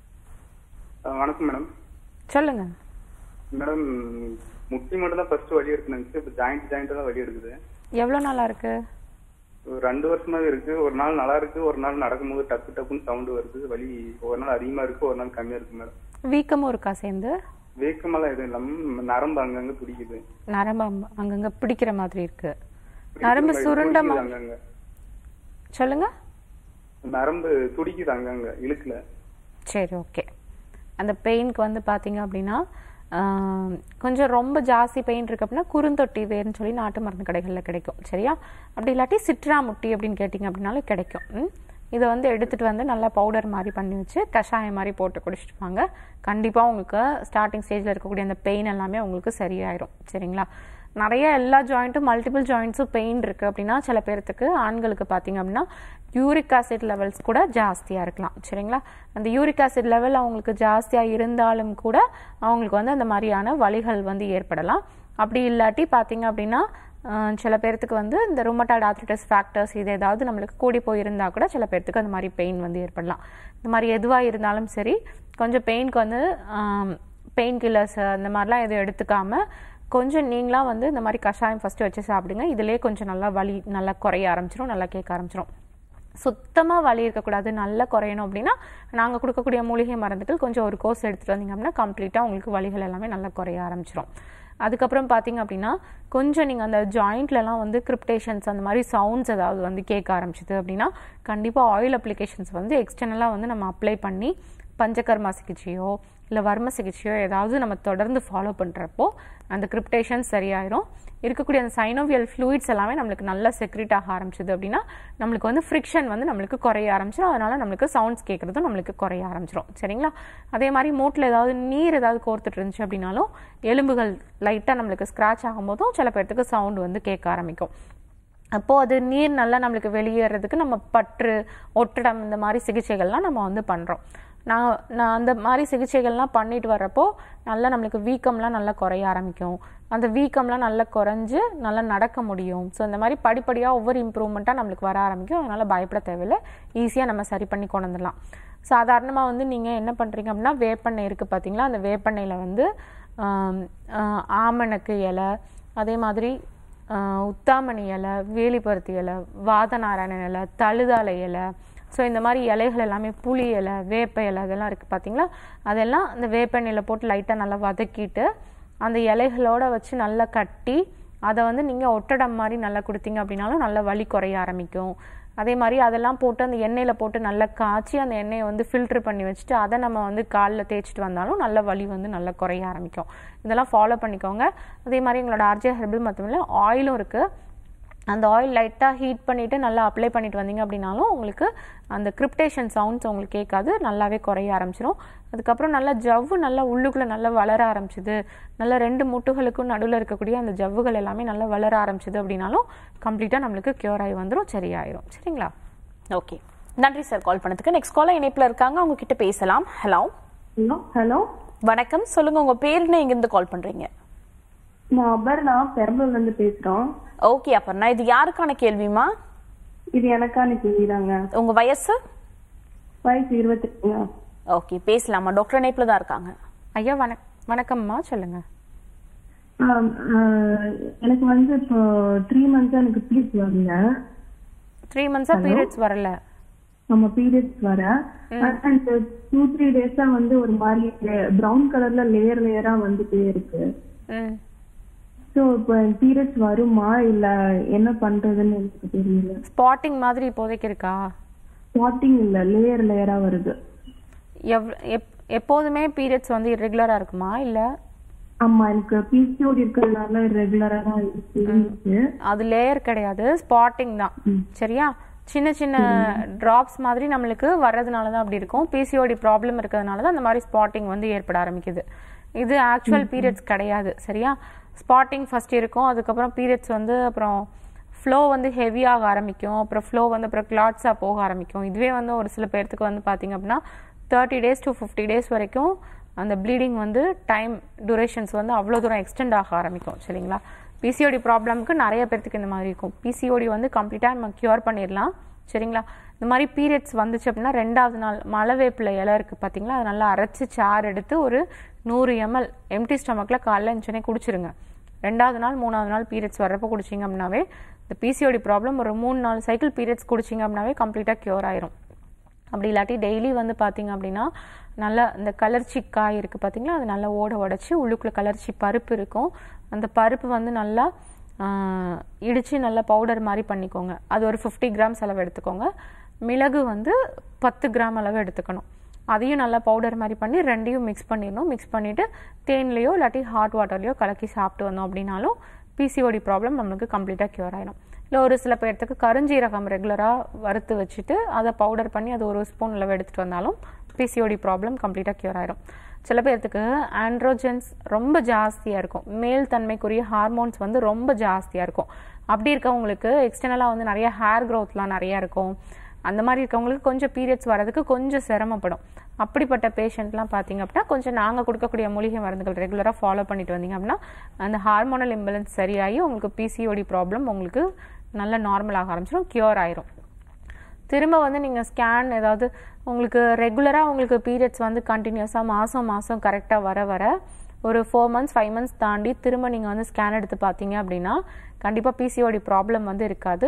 அஹ் வணக்கம் மேடம் சொல்லுங்க மேடம் முட்டி மட்டும் தான் ஃபர்ஸ்ட் வலி இருக்குன்னு நினைச்சு இப்போ ஜாயிண்ட் ஜாயிண்ட் தான் வலி இருக்குது எவ்வளோ நாளா இருக்கு ஒரு ரெண்டு வருஷமாவே இருக்கு ஒரு நாள் நல்லா இருக்கு ஒரு நாள் நடக்கும்போது டக்கு டக்குன்னு சவுண்டு வருது வலி ஒரு நாள் அதிகமா இருக்கு ஒரு நாள் கம்மியா இருக்கு மேடம் வீக்கமும் இருக்கா சேர்ந்து வேக்கமெல்லாம் எதுவும் இல்லாம நரம்பு அங்கங்க துடிக்குது நரம்பு அங்க- அங்கங்க பிடிக்கிற மாதிரி இருக்கு நரம்பு சுருண்ட துடிக்குது மா- அங்கங்க சொல்லுங்க நரம்பு துடிக்குது அங்கங்க இழுக்கல சரி ஓகே அந்த பெயினுக்கு வந்து பார்த்தீங்க அப்படின்னா ஆம், கொஞ்சம் ரொம்ப ஜாஸ்தி பெயின் இருக்கு அப்படின்னா குறுந்தொட்டி வேர்னு சொல்லி நாட்டு மருந்து கடைகளில் கிடைக்கும் சரியா அப்படி இல்லாட்டி சிட்ரா முட்டி அப்படின்னு கேட்டிங்க அப்படின்னாலும் கிடைக்கும் ம்? இதை வந்து எடுத்துட்டு வந்து நல்லா பவுடர் மாதிரி பண்ணி வச்சு கஷாயம் மாதிரி போட்டு குடிச்சிட்டு வாங்க கண்டிப்பாக உங்களுக்கு ஸ்டார்டிங் ஸ்டேஜில் இருக்கக்கூடிய அந்த பெயின் எல்லாமே உங்களுக்கு சரியாயிரும் சரிங்களா நிறைய எல்லா ஜாயிண்ட்டும் மல்டிபிள் ஜாயிண்ட்ஸும் பெயின் இருக்குது அப்படின்னா சில பேர்த்துக்கு ஆண்களுக்கு பார்த்தீங்க அப்படின்னா யூரிக் ஆசிட் லெவல்ஸ் கூட ஜாஸ்தியாக இருக்கலாம் சரிங்களா அந்த யூரிக் ஆசிட் லெவல் அவங்களுக்கு ஜாஸ்தியாக இருந்தாலும் கூட அவங்களுக்கு வந்து அந்த மாதிரியான வலிகள் வந்து ஏற்படலாம் அப்படி இல்லாட்டி பார்த்தீங்க அப்படின்னா அஹ், சில பேர்த்துக்கு வந்து இந்த ருமட்டாய்டு ஆர்த்ரிட்டிஸ் ஃபேக்டர்ஸ் இது ஏதாவது நம்மளுக்கு கூடி போயிருந்தா கூட சில பேர்த்துக்கு அந்த மாதிரி பெயின் வந்து ஏற்படலாம் இந்த மாதிரி எதுவாக இருந்தாலும் சரி கொஞ்சம் பெயினுக்கு வந்து பெயின் கில்லர்ஸ் அந்த மாதிரிலாம் எதுவும் எடுத்துக்காம கொஞ்சம் நீங்களாம் வந்து இந்த மாதிரி கஷாயம் ஃபஸ்ட்டு வச்சு சாப்பிடுங்க இதிலே கொஞ்சம் நல்லா வலி நல்லா குறைய ஆரம்பிச்சிரும் நல்லா கேட்க ஆரம்பிச்சிரும் சுத்தமாக வலி இருக்கக்கூடாது நல்லா குறையணும் அப்படின்னா நாங்கள் கொடுக்கக்கூடிய மூலிகை மருந்துகள் கொஞ்சம் ஒரு கோர்ஸ் எடுத்துகிட்டு வந்தீங்க அப்படின்னா கம்ப்ளீட்டாக உங்களுக்கு வலிகள் எல்லாமே நல்லா குறைய ஆரம்பிச்சிரும் அதுக்கப்புறம் பார்த்தீங்க அப்படின்னா கொஞ்சம் நீங்கள் அந்த ஜாயிண்ட்லலாம் வந்து கிரிப்டேஷன்ஸ் அந்த மாதிரி சவுண்ட்ஸ் ஏதாவது வந்து கேட்க ஆரம்பிச்சிது அப்படின்னா கண்டிப்பாக ஆயில் அப்ளிகேஷன்ஸ் வந்து எக்ஸ்டர்னலாக வந்து நம்ம அப்ளை பண்ணி பஞ்சகர்மா சிகிச்சையோ இல்லை வர்ம சிகிச்சையோ ஏதாவது நம்ம தொடர்ந்து ஃபாலோ பண்ணுறப்போ அந்த கிரிப்டேஷன் சரியாயிரும் இருக்கக்கூடிய அந்த சைனோவியல் ஃப்ளூயிட்ஸ் எல்லாமே நம்மளுக்கு நல்லா செக்ரிட் ஆக ஆரம்பிச்சது அப்படின்னா நம்மளுக்கு வந்து ஃப்ரிக்ஷன் வந்து நம்மளுக்கு குறைய ஆரம்பிச்சிடும் அதனால நம்மளுக்கு சவுண்ட்ஸ் கேட்குறதும் நம்மளுக்கு குறைய ஆரம்பிச்சிடும் சரிங்களா அதே மாதிரி மூட்டில் ஏதாவது நீர் ஏதாவது கோர்த்துட்டு இருந்துச்சு அப்படின்னாலும் எலும்புகள் லைட்டாக நம்மளுக்கு ஸ்க்ராட்ச் ஆகும்போதும் சில பேர்த்துக்கு சவுண்ட் வந்து கேட்க ஆரம்பிக்கும் அப்போது அது நீர் நல்லா நம்மளுக்கு வெளியேறதுக்கு நம்ம பற்று ஒட்டடம் இந்த மாதிரி சிகிச்சைகள்லாம் நம்ம வந்து பண்ணுறோம் நான் நான் அந்த மாதிரி சிகிச்சைகள்லாம் பண்ணிட்டு வர்றப்போ நல்லா நம்மளுக்கு வீக்கம்லாம் நல்லா குறைய ஆரம்பிக்கும் அந்த வீக்கம்லாம் நல்லா குறைஞ்சு நல்லா நடக்க முடியும் ஸோ இந்த மாதிரி படிப்படியாக ஒவ்வொரு இம்ப்ரூவ்மெண்ட்டாக நம்மளுக்கு வர ஆரம்பிக்கும் அதனால் பயப்பட தேவையில்லை ஈஸியாக நம்ம சரி பண்ணி கொண்டு வந்துடலாம் சாதாரணமாக வந்து நீங்கள் என்ன பண்ணுறீங்க அப்படின்னா வேப்பெண்ணெய் இருக்குது பார்த்தீங்களா அந்த வேப்பெண்ணெயில் வந்து ஆம், ஆ, ஆமணக்கு இலை அதே மாதிரி ஆஹ் உத்தாமணி இலை வேலிப்பருத்தி இலை வாதநாராயண இலை தழுதாலை இலை ஸோ இந்த மாதிரி இலைகள் எல்லாமே புளி இலை வேப்ப இலை அதெல்லாம் இருக்குது பார்த்தீங்களா அதெல்லாம் அந்த வேப்பெண்ணெயில் போட்டு லைட்டாக நல்லா வதக்கிட்டு அந்த இலைகளோட வச்சு நல்லா கட்டி அதை வந்து நீங்கள் ஒட்டடம் மாதிரி நல்லா கொடுத்தீங்க அப்படின்னாலும் நல்லா வலி குறைய ஆரம்பிக்கும் அதே மாதிரி அதெல்லாம் போட்டு அந்த எண்ணெயில் போட்டு நல்லா காய்ச்சி அந்த எண்ணெயை வந்து ஃபில்ட்ரு பண்ணி வச்சுட்டு அதை நம்ம வந்து காலில் தேய்ச்சிட்டு வந்தாலும் நல்ல வலி வந்து நல்லா குறைய ஆரம்பிக்கும் இதெல்லாம் ஃபாலோ பண்ணிக்கோங்க அதே மாதிரி எங்களோட ஆர்ஜே ஹெர்பல் மட்டும் ஆயிலும் இருக்குது அந்த ஆயில் லைட்டாக ஹீட் பண்ணிவிட்டு நல்லா அப்ளை பண்ணிட்டு வந்தீங்க அப்படின்னாலும் உங்களுக்கு அந்த கிரிப்டேஷன் சவுண்ட்ஸ் உங்களுக்கு கேட்காது நல்லாவே குறைய ஆரம்பிச்சிடும் அதுக்கப்புறம் நல்லா ஜவ்வு நல்லா உள்ளுக்குள்ளே நல்லா வளர ஆரம்பிச்சுது நல்லா ரெண்டு முட்டுகளுக்கும் நடுவில் இருக்கக்கூடிய அந்த ஜவ்வுகள் எல்லாமே நல்லா வளர ஆரம்பிச்சுது அப்படின்னாலும் கம்ப்ளீட்டாக நம்மளுக்கு க்யூர் ஆகி வந்துடும் சரியாயிரும் சரிங்களா ஓகே நன்றி சார் கால் பண்ணதுக்கு நெக்ஸ்ட் காலர் இணைப்புல இருக்காங்க அவங்க கிட்ட பேசலாம் ஹலோ ஹலோ ஹலோ வணக்கம் சொல்லுங்க உங்க பேர் என்ன எங்கிருந்து கால் பண்றீங்க நான் அபர்ணா பெரம்பலூர்ல இருந்து பேசுறோம் ஓகே அப்பர்ணா இது யாருக்கான கேள்விமா இது எனக்கான கேள்விதாங்க உங்க வயசு வயசு இருபத்தெட்டுங்க ஓகே பேசலாமா டாக்டர் இணைப்புல தான் இருக்காங்க ஐயா வணக் வணக்கம்மா சொல்லுங்கள் ஆம், ஆஹ், எனக்கு வந்து இப்போ த்ரீ மந்த்ஸ் எனக்கு பீரியட்ஸ் வரல த்ரீ மந்த்ஸாக பீரியட்ஸ் வரல நம்ம பீரியட்ஸ் வர அண்ட் டூ த்ரீ டேஸா வந்து ஒரு மாதிரி பிரவுன் கலர்ல லேயர் லேயரா வந்துட்டே இருக்கு ம் ஸோ இப்போ பீரியட்ஸ் வருமா இல்ல என்ன பண்றதுன்னு எனக்கு தெரியல ஸ்பாட்டிங் மாதிரி இப்போதைக்கு இருக்கா ஸ்டார்டிங் இல்ல லேயர் லேயரா வருது எவ் எப் எப்போதுமே பீரியட்ஸ் வந்து இரெகுலராக இருக்குமா இல்லை ஆமா எனக்கு பிசிஓடி இருக்கிறதுனால ரெகுலரா தான் இருக்கு இருந்துச்சு அது லேயர் கிடையாது ஸ்பாட்டிங் தான் சரியா சின்ன சின்ன டிராப்ஸ் மாதிரி நம்மளுக்கு வர்றதுனால தான் அப்படி இருக்கும் பிசிஓடி ப்ராப்ளம் இருக்கிறதுனால தான் அந்த மாதிரி ஸ்பாட்டிங் வந்து ஏற்பட ஆரம்பிக்குது இது ஆக்சுவல் பீரியட்ஸ் கிடையாது சரியா ஸ்பாட்டிங் ஃபர்ஸ்ட் இருக்கும் அதுக்கப்புறம் பீரியட்ஸ் வந்து அப்புறம் ஃப்ளோ வந்து ஹெவியாக ஆரம்பிக்கும் அப்புறம் ஃப்ளோ வந்து அப்புறம் கிளாட்ஸாக போக ஆரம்பிக்கும் இதுவே வந்து ஒரு சில பேர்த்துக்கு வந்து பார்த்தீங்க அப்படின்னா thirty days to fifty days வரைக்கும் அந்த ப்ளீடிங் வந்து டைம் டூரேஷன்ஸ் வந்து அவ்வளோ தூரம் எக்ஸ்டெண்ட் ஆக ஆரம்பிக்கும் சரிங்களா பிசிஓடி ப்ராப்ளம்க்கு நிறைய பேர்த்துக்கு இந்த மாதிரி இருக்கும் பிசிஓடி வந்து கம்ப்ளீட்டாக நம்ம க்யூர் பண்ணிடலாம் சரிங்களா இந்த மாதிரி பீரியட்ஸ் வந்துச்சு அப்படின்னா ரெண்டாவது நாள் மலை வேப்பிலை இலை இருக்குது பார்த்தீங்களா அதை நல்லா அரைச்சி சாறு எடுத்து ஒரு நூறு எம்எல் எம்டி ஸ்டமக்கில் காலைல எழுந்துச்சோடனே குடிச்சிருங்க ரெண்டாவது நாள் மூணாவது நாள் பீரியட்ஸ் வர்றப்போ குடிச்சிங்க அப்படின்னாவே இந்த பிசிஓடி ப்ராப்ளம் ஒரு மூணு நாலு சைக்கிள் பீரியட்ஸ் குடிச்சிங்க அப்படின்னாவே கம்ப்ளீட்டாக க்யூர் ஆயிரும் அப்படி இல்லாட்டி டெய்லி வந்து பார்த்தீங்க அப்படின்னா நல்லா இந்த கலர்ச்சி காய் இருக்குது பார்த்தீங்களா அது நல்லா ஓட உடச்சி உள்ளுக்குள்ளே கலர்ச்சி பருப்பு இருக்கும் அந்த பருப்பு வந்து நல்லா ஆஹ், இடிச்சு நல்லா பவுடர் மாதிரி பண்ணிக்கோங்க அது ஒரு ஃபிஃப்டி கிராம்ஸ் அளவு எடுத்துக்கோங்க மிளகு வந்து பத்து கிராம் அளவு எடுத்துக்கணும் அதையும் நல்லா பவுடர் மாதிரி பண்ணி ரெண்டையும் மிக்ஸ் பண்ணிடணும் மிக்ஸ் பண்ணிவிட்டு தேன்லேயோ இல்லாட்டி ஹாட் வாட்டர்லேயோ கலக்கி சாப்பிட்டு வந்தோம் அப்படின்னாலும் பிசிஓடி ப்ராப்ளம் நம்மளுக்கு கம்ப்ளீட்டாக க்யூர் ஆயிடும் இல்லை ஒரு சில பேர்த்துக்கு கருஞ்சீரகம் ரெகுலராக வறுத்து வச்சுட்டு அதை பவுடர் பண்ணி அது ஒரு ஸ்பூன் அளவு எடுத்துகிட்டு வந்தாலும் பிசிஓடி ப்ராப்ளம் கம்ப்ளீட்டாக க்யூர் ஆயிடும் சில பேர்த்துக்கு ஆண்ட்ரோஜன்ஸ் ரொம்ப ஜாஸ்தியாக இருக்கும் மேல் தன்மைக்குரிய ஹார்மோன்ஸ் வந்து ரொம்ப ஜாஸ்தியாக இருக்கும் அப்படி இருக்கவங்களுக்கு எக்ஸ்டர்னலாக வந்து நிறைய ஹேர் க்ரோத்லாம் நிறையா இருக்கும் அந்த மாதிரி இருக்கவங்களுக்கு கொஞ்சம் பீரியட்ஸ் வரதுக்கு கொஞ்சம் சிரமப்படும் அப்படிப்பட்ட பேஷண்ட்லாம் பார்த்தீங்க அப்படின்னா கொஞ்சம் நாங்கள் கொடுக்கக்கூடிய மூலிகை மருந்துகள் ரெகுலராக ஃபாலோ பண்ணிட்டு வந்தீங்க அப்படின்னா அந்த ஹார்மோனல் இம்பேலன்ஸ் சரியாகி உங்களுக்கு பிசிஓடி ப்ராப்ளம் உங்களுக்கு நல்ல நார்மல் ஆக ஆரம்பிச்சிடும் க்யூர் ஆயிரும் திரும்ப வந்து நீங்கள் ஸ்கேன் ஏதாவது உங்களுக்கு ரெகுலராக உங்களுக்கு பீரியட்ஸ் வந்து கண்டினியூஸாக மாதம் மாதம் கரெக்டாக வர வர ஒரு ஃபோர் மந்த்ஸ் ஃபைவ் மந்த்ஸ் தாண்டி திரும்ப நீங்கள் வந்து ஸ்கேன் எடுத்து பார்த்தீங்க அப்படின்னா கண்டிப்பாக பிசிஓடி ப்ராப்ளம் வந்து இருக்காது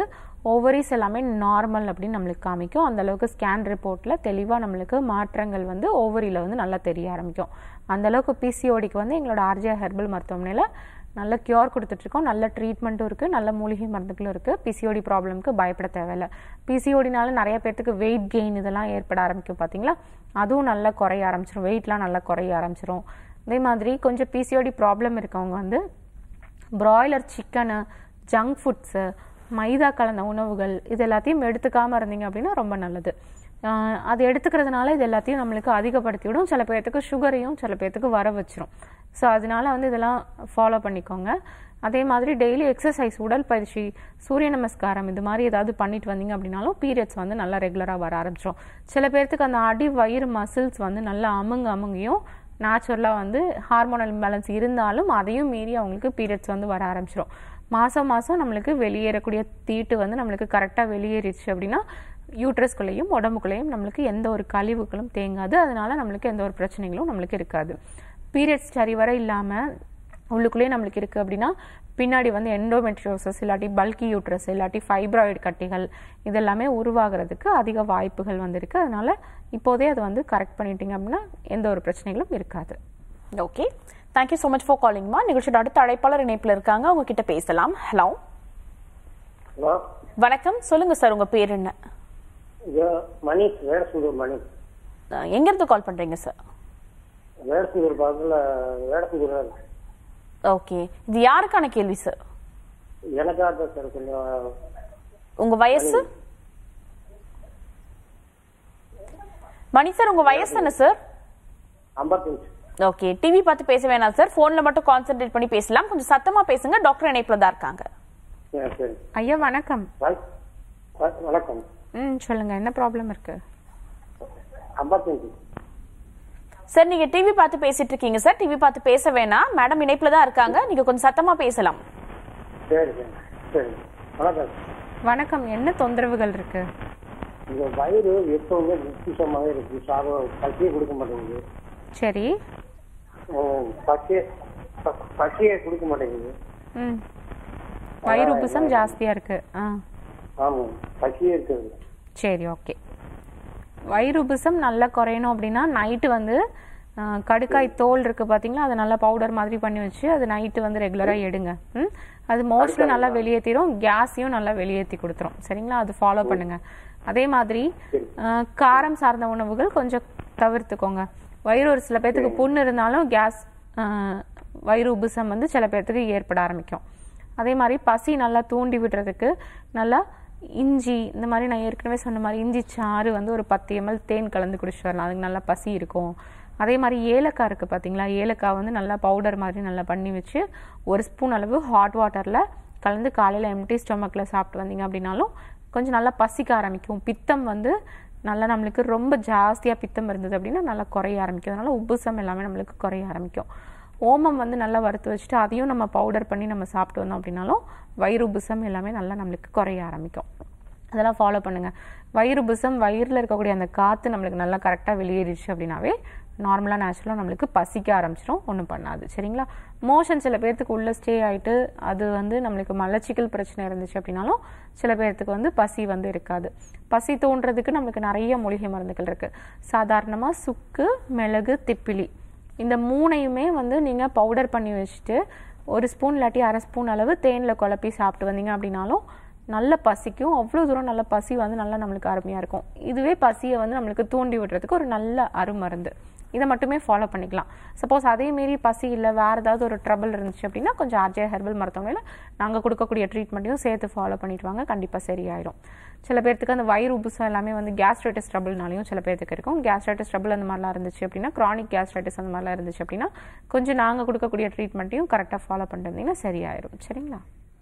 ஓவரிஸ் எல்லாமே நார்மல் அப்படின்னு நம்மளுக்கு காமிக்கும் அந்த அளவுக்கு ஸ்கேன் ரிப்போர்ட்டில் தெளிவாக நம்மளுக்கு மாற்றங்கள் வந்து ஓவரியில் வந்து நல்லா தெரிய ஆரம்பிக்கும் அந்த அளவுக்கு பிசிஓடிக்கு வந்து எங்களோட ஆர்ஜே ஹெர்பல் மருத்துவமனையில் நல்ல கியூர் கொடுத்துட்ருக்கோம் நல்ல ட்ரீட்மெண்ட்டும் இருக்குது நல்ல மூலிகை மருந்துகளும் இருக்குது பிசிஓடி ப்ராப்ளம்க்கு பயப்பட தேவையில்ல பிசிஓடினால நிறைய பேர்த்துக்கு வெயிட் கெயின் இதெல்லாம் ஏற்பட ஆரம்பிக்கும் பார்த்தீங்களா அதுவும் நல்லா குறைய ஆரம்பிச்சிடும் வெயிட்லாம் நல்லா குறைய ஆரம்பிச்சிடும் அதே மாதிரி கொஞ்சம் பிசிஓடி ப்ராப்ளம் இருக்கவங்க வந்து பிராய்லர் சிக்கனு ஜங்க் ஃபுட்ஸு மைதா கலந்த உணவுகள் இது எல்லாத்தையும் எடுத்துக்காமல் இருந்தீங்க அப்படின்னா ரொம்ப நல்லது ஆஹ் அது எடுத்துக்கிறதுனால இது எல்லாத்தையும் நம்மளுக்கு அதிகப்படுத்தி விடும் சில பேர்த்துக்கு சுகரையும் சில பேர்த்துக்கு வர வச்சிரும் ஸோ அதனால வந்து இதெல்லாம் ஃபாலோ பண்ணிக்கோங்க அதே மாதிரி டெய்லி எக்ஸசைஸ் உடற்பயிற்சி சூரிய நமஸ்காரம் இது மாதிரி ஏதாவது பண்ணிட்டு வந்தீங்க அப்படின்னாலும் பீரியட்ஸ் வந்து நல்லா ரெகுலராக வர ஆரம்பிச்சிடும் சில பேர்த்துக்கு அந்த அடி வயிறு மசில்ஸ் வந்து நல்லா அமுங்க அமுங்கியும் நேச்சுரலாக வந்து ஹார்மோனல் இம்பேலன்ஸ் இருந்தாலும் அதையும் மீறி அவங்களுக்கு பீரியட்ஸ் வந்து வர ஆரம்பிச்சிடும் மாதம் மாதம் நம்மளுக்கு வெளியேறக்கூடிய தீட்டு வந்து நம்மளுக்கு கரெக்டாக வெளியேறிடுச்சு அப்படின்னா யூட்ரஸ்குள்ளேயும் உடம்புக்குள்ளேயும் நம்மளுக்கு எந்த ஒரு கழிவுகளும் தேங்காது அதனால நம்மளுக்கு எந்த ஒரு பிரச்சனைகளும் நம்மளுக்கு இருக்காது பீரியட்ஸ் சரிவர இல்லாமல் உள்ளுக்குள்ளேயே நம்மளுக்கு இருக்குது அப்படின்னா பின்னாடி வந்து எண்டோமெட்ரியோசஸ் இல்லாட்டி பல்கி யூட்ரஸ் இல்லாட்டி ஃபைப்ராய்டு கட்டிகள் இதெல்லாமே உருவாகிறதுக்கு அதிக வாய்ப்புகள் வந்திருக்கு அதனால இப்போதே அதை வந்து கரெக்ட் பண்ணிட்டீங்க அப்படின்னா எந்த ஒரு பிரச்சனைகளும் இருக்காது okay thank you so much for காலிங்மா நிகழ்ச்சியோட அடுத்த அழைப்பாளர் இணைப்பில் இருக்காங்க அவங்க கிட்ட பேசலாம் ஹலோ ஹலோ வணக்கம் சொல்லுங்க சார் உங்க பேர் என்ன இது மணிஷ் வேடசந்தூர் மணிஷ் அஹ் எங்க இருந்து கால் பண்றீங்க சார் வேடசந்தூர் பக்கத்தில் வேடசந்தூர் இருக்கு ஓகே இது யாருக்கான கேள்வி சார் எனக்காக தான் சார் கொஞ்சம் உங்க வயசு மணி சார் உங்க வயசு என்ன சார் ஐம்பத்தஞ்சு ஓகே டிவி பார்த்து பேச வேணாம் சார் போன்ல மட்டும் கான்சென்ட்ரேட் பண்ணி பேசலாம் கொஞ்சம் சத்தமா பேசுங்க டாக்டர் இணைப்புல தான் இருக்காங்க சரி சரி ஐயா வணக்கம் வ- வ- வணக்கம் ம் சொல்லுங்க என்ன ப்ராப்ளம் இருக்கு ஐம்பத்தஞ்சு சார் நீங்க டிவி பார்த்து பேசிட்டு இருக்கீங்க சார் டிவி பார்த்து பேச வேணாம் மேடம் இணைப்புல தான் இருக்காங்க நீங்க கொஞ்சம் சத்தமா பேசலாம் சரி சரி சரி வணக்கம் வணக்கம் என்ன தொந்தரவுகள் இருக்கு இந்த வயிறு எப்பவுமே வித்தியாசமாக இருக்கு சாதம் பசியை கொடுக்க மாட்டேங்குது சரி உம், பசியை ப- பசியை கொடுக்க மாட்டேங்குது ம் வயிறு உப்புசம் ஜாஸ்தியா இருக்கு ஆ ஆமாம் பசியே இருக்குது சரி ஓகே வயிறு உப்புசம் நல்லா குறையணும் அப்படின்னா நைட்டு வந்து ஆ, கடுக்காய் தோல் இருக்கு பாத்தீங்களா அதை நல்லா பவுடர் மாதிரி பண்ணி வச்சு அது நைட்டு வந்து ரெகுலராக எடுங்க ம் அது மோஸ்ட்லி நல்லா வெளியேற்றிடும் கேஸையும் நல்லா வெளியேற்றி கொடுத்துரும் சரிங்களா அது ஃபாலோ பண்ணுங்க அதே மாதிரி ஆ, காரம் சார்ந்த உணவுகள் கொஞ்சம் தவிர்த்துக்கோங்க வயிறு ஒரு சில பேர்த்துக்கு புண்ணு இருந்தாலும் கேஸ் வயிறு உபுசம் வந்து சில பேர்த்துக்கு ஏற்பட ஆரம்பிக்கும் அதே மாதிரி பசி நல்லா தூண்டி விடுறதுக்கு நல்லா இஞ்சி இந்த மாதிரி நான் ஏற்கனவே சொன்ன மாதிரி இஞ்சி சாறு வந்து ஒரு பத்து எம்எல் தேன் கலந்து குடிச்சிட்டு வரலாம் அதுக்கு நல்லா பசி இருக்கும் அதே மாதிரி ஏலக்காய் இருக்குது பார்த்தீங்களா ஏலக்காய் வந்து நல்லா பவுடர் மாதிரி நல்லா பண்ணி வச்சு ஒரு ஸ்பூன் அளவு ஹாட் வாட்டரில் கலந்து காலையில் எம்டி ஸ்டொமக்கில் சாப்பிட்டு வந்தீங்க அப்படின்னாலும் கொஞ்சம் நல்லா பசிக்க ஆரம்பிக்கும் பித்தம் வந்து நல்லா நம்மளுக்கு ரொம்ப ஜாஸ்தியாக பித்தம் இருந்தது அப்படின்னா நல்லா குறைய ஆரம்பிக்கும் அதனால உப்புசம் எல்லாமே நம்மளுக்கு குறைய ஆரம்பிக்கும் ஓமம் வந்து நல்லா வறுத்து வச்சுட்டு அதையும் நம்ம பவுடர் பண்ணி நம்ம சாப்பிட்டு வந்தோம் அப்படின்னாலும் வயிறு உப்புசம் எல்லாமே நல்லா நம்மளுக்கு குறைய ஆரம்பிக்கும் அதெல்லாம் ஃபாலோ பண்ணுங்க வயிறு புசம் வயிறில் இருக்கக்கூடிய அந்த காற்று நம்மளுக்கு நல்லா கரெக்டாக வெளியேறிச்சு அப்படின்னாவே நார்மலாக நேச்சுரலாக நம்மளுக்கு பசிக்க ஆரம்பிச்சிடும் ஒன்றும் பண்ணாது சரிங்களா மோஷன் சில பேர்த்துக்கு உள்ளே ஸ்டே ஆகிட்டு அது வந்து நம்மளுக்கு மலச்சிக்கல் பிரச்சனை இருந்துச்சு அப்படின்னாலும் சில பேர்த்துக்கு வந்து பசி வந்து இருக்காது பசி தோன்றதுக்கு நம்மளுக்கு நிறைய மூலிகை மருந்துகள் இருக்குது சாதாரணமாக சுக்கு மிளகு திப்பிலி இந்த மூணையுமே வந்து நீங்கள் பவுடர் பண்ணி வச்சுட்டு ஒரு ஸ்பூன் இல்லாட்டி அரை ஸ்பூன் அளவு தேனில் குழப்பி சாப்பிட்டு வந்தீங்க அப்படின்னாலும் நல்ல பசிக்கும் அவ்வளோ தூரம் நல்ல பசி வந்து நல்லா நம்மளுக்கு அருமையாக இருக்கும் இதுவே பசியை வந்து நம்மளுக்கு தூண்டி விடுறதுக்கு ஒரு நல்ல அருமருந்து இதை மட்டுமே ஃபாலோ பண்ணிக்கலாம் சப்போஸ் அதே மீறி பசி இல்லை வேறு ஏதாவது ஒரு ட்ரபிள் இருந்துச்சு அப்படின்னா கொஞ்சம் ஆர்ஜே ஹெர்பல் மருத்துவமனையில் நாங்கள் கொடுக்கக்கூடிய ட்ரீட்மெண்ட்டையும் சேர்த்து ஃபாலோ பண்ணிட்டு வாங்க கண்டிப்பாக சரியாயிடும் சில பேர்த்துக்கு அந்த வயிறு உப்புசம் எல்லாமே வந்து கேஸ்ட்ரைட்டிஸ் ட்ரபிள்னாலையும் சில பேர்த்துக்கு இருக்கும் கேஸ்ட்ரைட்டிஸ் ட்ரபிள் அந்த மாதிரிலாம் இருந்துச்சு அப்படின்னா க்ரானிக் கேஸ்ட்ரைட்டிஸ் அந்த மாதிரிலாம் இருந்துச்சு அப்படின்னா கொஞ்சம் நாங்கள் கொடுக்கக்கூடிய ட்ரீட்மெண்ட்டையும் கரெக்டாக ஃபாலோ பண்ணிட்டு வந்தீங்கன்னா சரியாயிடும் சரிங்களா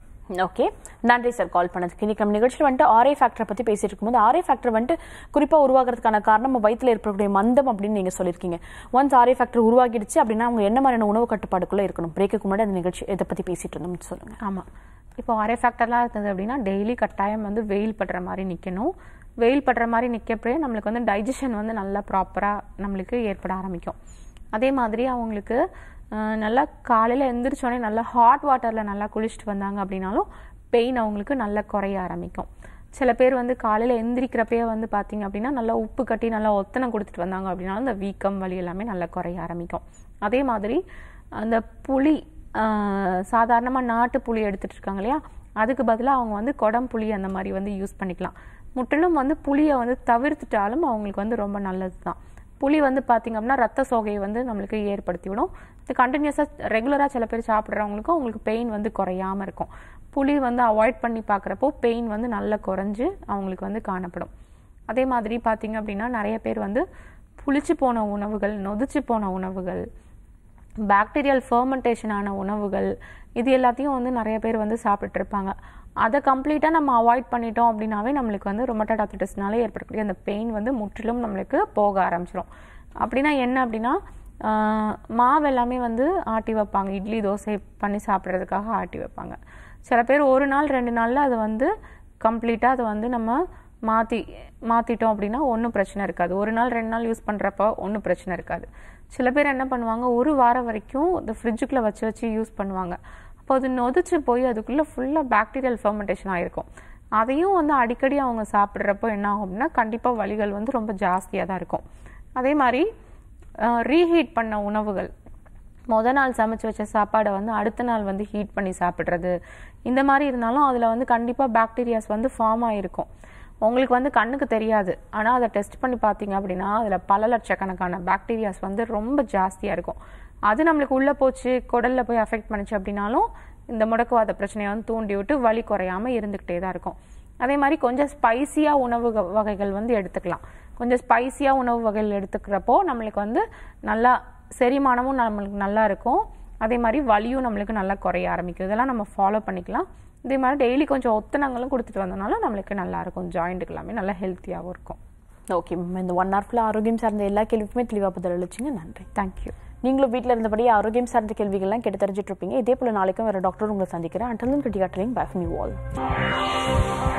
ஓகே நன்றி சார் கால் பண்ணதுக்கு இன்னைக்கு நம்ம நிகழ்ச்சியில் வந்துட்டு ஆர்ஏ ஃபேக்டரை பற்றி பேசிட்டு இருக்கும்போது ஆர்ஏ ஃபேக்டர் வந்துட்டு குறிப்பாக உருவாகிறதுக்கான காரணம் நம்ம வயிற்றில் ஏற்படக்கூடிய மந்தம் அப்படின்னு நீங்கள் சொல்லியிருக்கீங்க ஒன்ஸ் ஆர்ஏ ஃபேக்டர் உருவாகிடுச்சு அப்படின்னா அவங்க என்ன மாதிரியான உணவு கட்டுப்பாடுக்குள்ளே இருக்கணும் பிரேக்குக்கு முன்னாடி அந்த நிகழ்ச்சி இதை பற்றி பேசிட்டு இருந்தோம்னு சொல்லுங்க ஆமாம் இப்போ ஒரே ஃபேக்டர்லாம் இருந்தது அப்படின்னா டெய்லி கட்டாயம் வந்து வெயில் படுற மாதிரி நிற்கணும் வெயில் படுற மாதிரி நிற்கப்பே நம்மளுக்கு வந்து டைஜஷன் வந்து நல்லா ப்ராப்பராக நம்மளுக்கு ஏற்பட ஆரம்பிக்கும் அதே மாதிரி அவங்களுக்கு அஹ், நல்லா காலையில் எந்திரிச்சோடனே நல்லா ஹாட் வாட்டரில் நல்லா குளிச்சுட்டு வந்தாங்க அப்படின்னாலும் பெயின் அவங்களுக்கு நல்லா குறைய ஆரம்பிக்கும் சில பேர் வந்து காலையில் எந்திரிக்கிறப்பயே வந்து பார்த்தீங்க அப்படின்னா நல்லா உப்பு கட்டி நல்லா ஒத்தனை கொடுத்துட்டு வந்தாங்க அப்படின்னாலும் இந்த வீக்கம் வலி எல்லாமே நல்லா குறைய ஆரம்பிக்கும் அதே மாதிரி அந்த புளி சாதாரணமாக நாட்டு புளி எடுத்துட்டு இருக்காங்க இல்லையா அதுக்கு பதிலாக அவங்க வந்து குடம் புளி அந்த மாதிரி வந்து யூஸ் பண்ணிக்கலாம் முற்றிலும் வந்து புளியை வந்து தவிர்த்துட்டாலும் அவங்களுக்கு வந்து ரொம்ப நல்லது தான் புளி வந்து பார்த்திங்க அப்படின்னா ரத்த சோகையை வந்து நம்மளுக்கு ஏற்படுத்தி விடும் இது கண்டினியூஸாக ரெகுலராக சில பேர் சாப்பிட்றவங்களுக்கும் அவங்களுக்கு பெயின் வந்து குறையாமல் இருக்கும் புளி வந்து அவாய்ட் பண்ணி பார்க்குறப்போ பெயின் வந்து நல்லா குறைஞ்சு அவங்களுக்கு வந்து காணப்படும் அதே மாதிரி பார்த்திங்க அப்படின்னா நிறைய பேர் வந்து புளிச்சு போன உணவுகள் நொதிச்சு போன உணவுகள் பாக்டீரியல் ஃபர்மெண்டேஷன் ஆன உணவுகள் இது எல்லாத்தையும் வந்து நிறைய பேர் வந்து சாப்பிட்டு இருப்பாங்க அதை கம்ப்ளீட்டாக நம்ம அவாய்ட் பண்ணிட்டோம் அப்படின்னாவே நம்மளுக்கு வந்து ரொமட்டட் ஆர்த்திட்டிஸ்னால ஏற்படக்கூடிய அந்த பெயின் வந்து முற்றிலும் நம்மளுக்கு போக ஆரம்பிச்சிடும் அப்படின்னா என்ன அப்படின்னா ஆஹ், மாவு எல்லாமே வந்து ஆட்டி வைப்பாங்க இட்லி தோசை பண்ணி சாப்பிட்றதுக்காக ஆட்டி வைப்பாங்க சில பேர் ஒரு நாள் ரெண்டு நாளில் அதை வந்து கம்ப்ளீட்டாக அதை வந்து நம்ம மாற்றி மாற்றிட்டோம் அப்படின்னா ஒன்றும் பிரச்சனை இருக்காது ஒரு நாள் ரெண்டு நாள் யூஸ் பண்ணுறப்ப ஒன்றும் பிரச்சனை இருக்காது சில பேர் என்ன பண்ணுவாங்க ஒரு வாரம் வரைக்கும் இந்த ஃப்ரிட்ஜுக்குள்ளே வச்சு வச்சு யூஸ் பண்ணுவாங்க அப்போ அது நொதிச்சு போய் அதுக்குள்ளே ஃபுல்லாக பாக்டீரியல் ஃபர்மெண்டேஷன் ஆகிருக்கும் அதையும் வந்து அடிக்கடி அவங்க சாப்பிட்றப்போ என்ன ஆகும் அப்படின்னா கண்டிப்பாக வலிகள் வந்து ரொம்ப ஜாஸ்தியாக தான் இருக்கும் அதே மாதிரி ரீஹீட் பண்ண உணவுகள் முத நாள் சமைச்சு வச்ச சாப்பாடை வந்து அடுத்த நாள் வந்து ஹீட் பண்ணி சாப்பிட்றது இந்த மாதிரி இருந்தாலும் அதில் வந்து கண்டிப்பாக பாக்டீரியாஸ் வந்து ஃபார்ம் ஆகிருக்கும் உங்களுக்கு வந்து கண்ணுக்கு தெரியாது ஆனால் அதை டெஸ்ட் பண்ணி பார்த்தீங்க அப்படின்னா அதில் பல லட்சக்கணக்கான பாக்டீரியாஸ் வந்து ரொம்ப ஜாஸ்தியாக இருக்கும் அது நம்மளுக்கு உள்ளே போச்சு குடலில் போய் அஃபெக்ட் பண்ணுச்சு அப்படின்னாலும் இந்த முடக்குவாத பிரச்சனையை வந்து தூண்டி விட்டு வலி குறையாமல் இருந்துக்கிட்டே தான் இருக்கும் அதே மாதிரி கொஞ்சம் ஸ்பைசியாக உணவு வ- வகைகள் வந்து எடுத்துக்கலாம் கொஞ்சம் ஸ்பைசியாக உணவு வகைகள் எடுத்துக்கிறப்போ நம்மளுக்கு வந்து நல்லா செரிமானமும் நம்மளுக்கு நல்லா இருக்கும் அதே மாதிரி வலியும் நம்மளுக்கு நல்லா குறைய ஆரம்பிக்கும் இதெல்லாம் நம்ம ஃபாலோ பண்ணிக்கலாம் இதே மாதிரி டெய்லி கொஞ்சம் ஒத்தனங்களும் கொடுத்துட்டு வந்தோம்னால நம்மளுக்கு நல்லா இருக்கும் ஜாயிண்ட்டுக்கு எல்லாமே நல்லா ஹெல்த்தியாகவும் இருக்கும் ஓகே மேம் இந்த ஒன் ஹவர்ல ஆரோக்கியம் சார்ந்த எல்லா கேள்விக்குமே தெளிவாக பதில் அளிச்சிங்க நன்றி தேங்க்யூ நீங்களும் வீட்டில் இருந்தபடியே ஆரோக்கியம் சார்ந்த கேள்விகள்லாம் கேட்டு தெரிஞ்சுட்டு இருப்பீங்க இதே போல நாளைக்கும் வேற டாக்டர் உங்களை சந்திக்கிறேன் அண்டலும் கிரிட்டிகாட்டரிங் பேக் நியூ ஆல்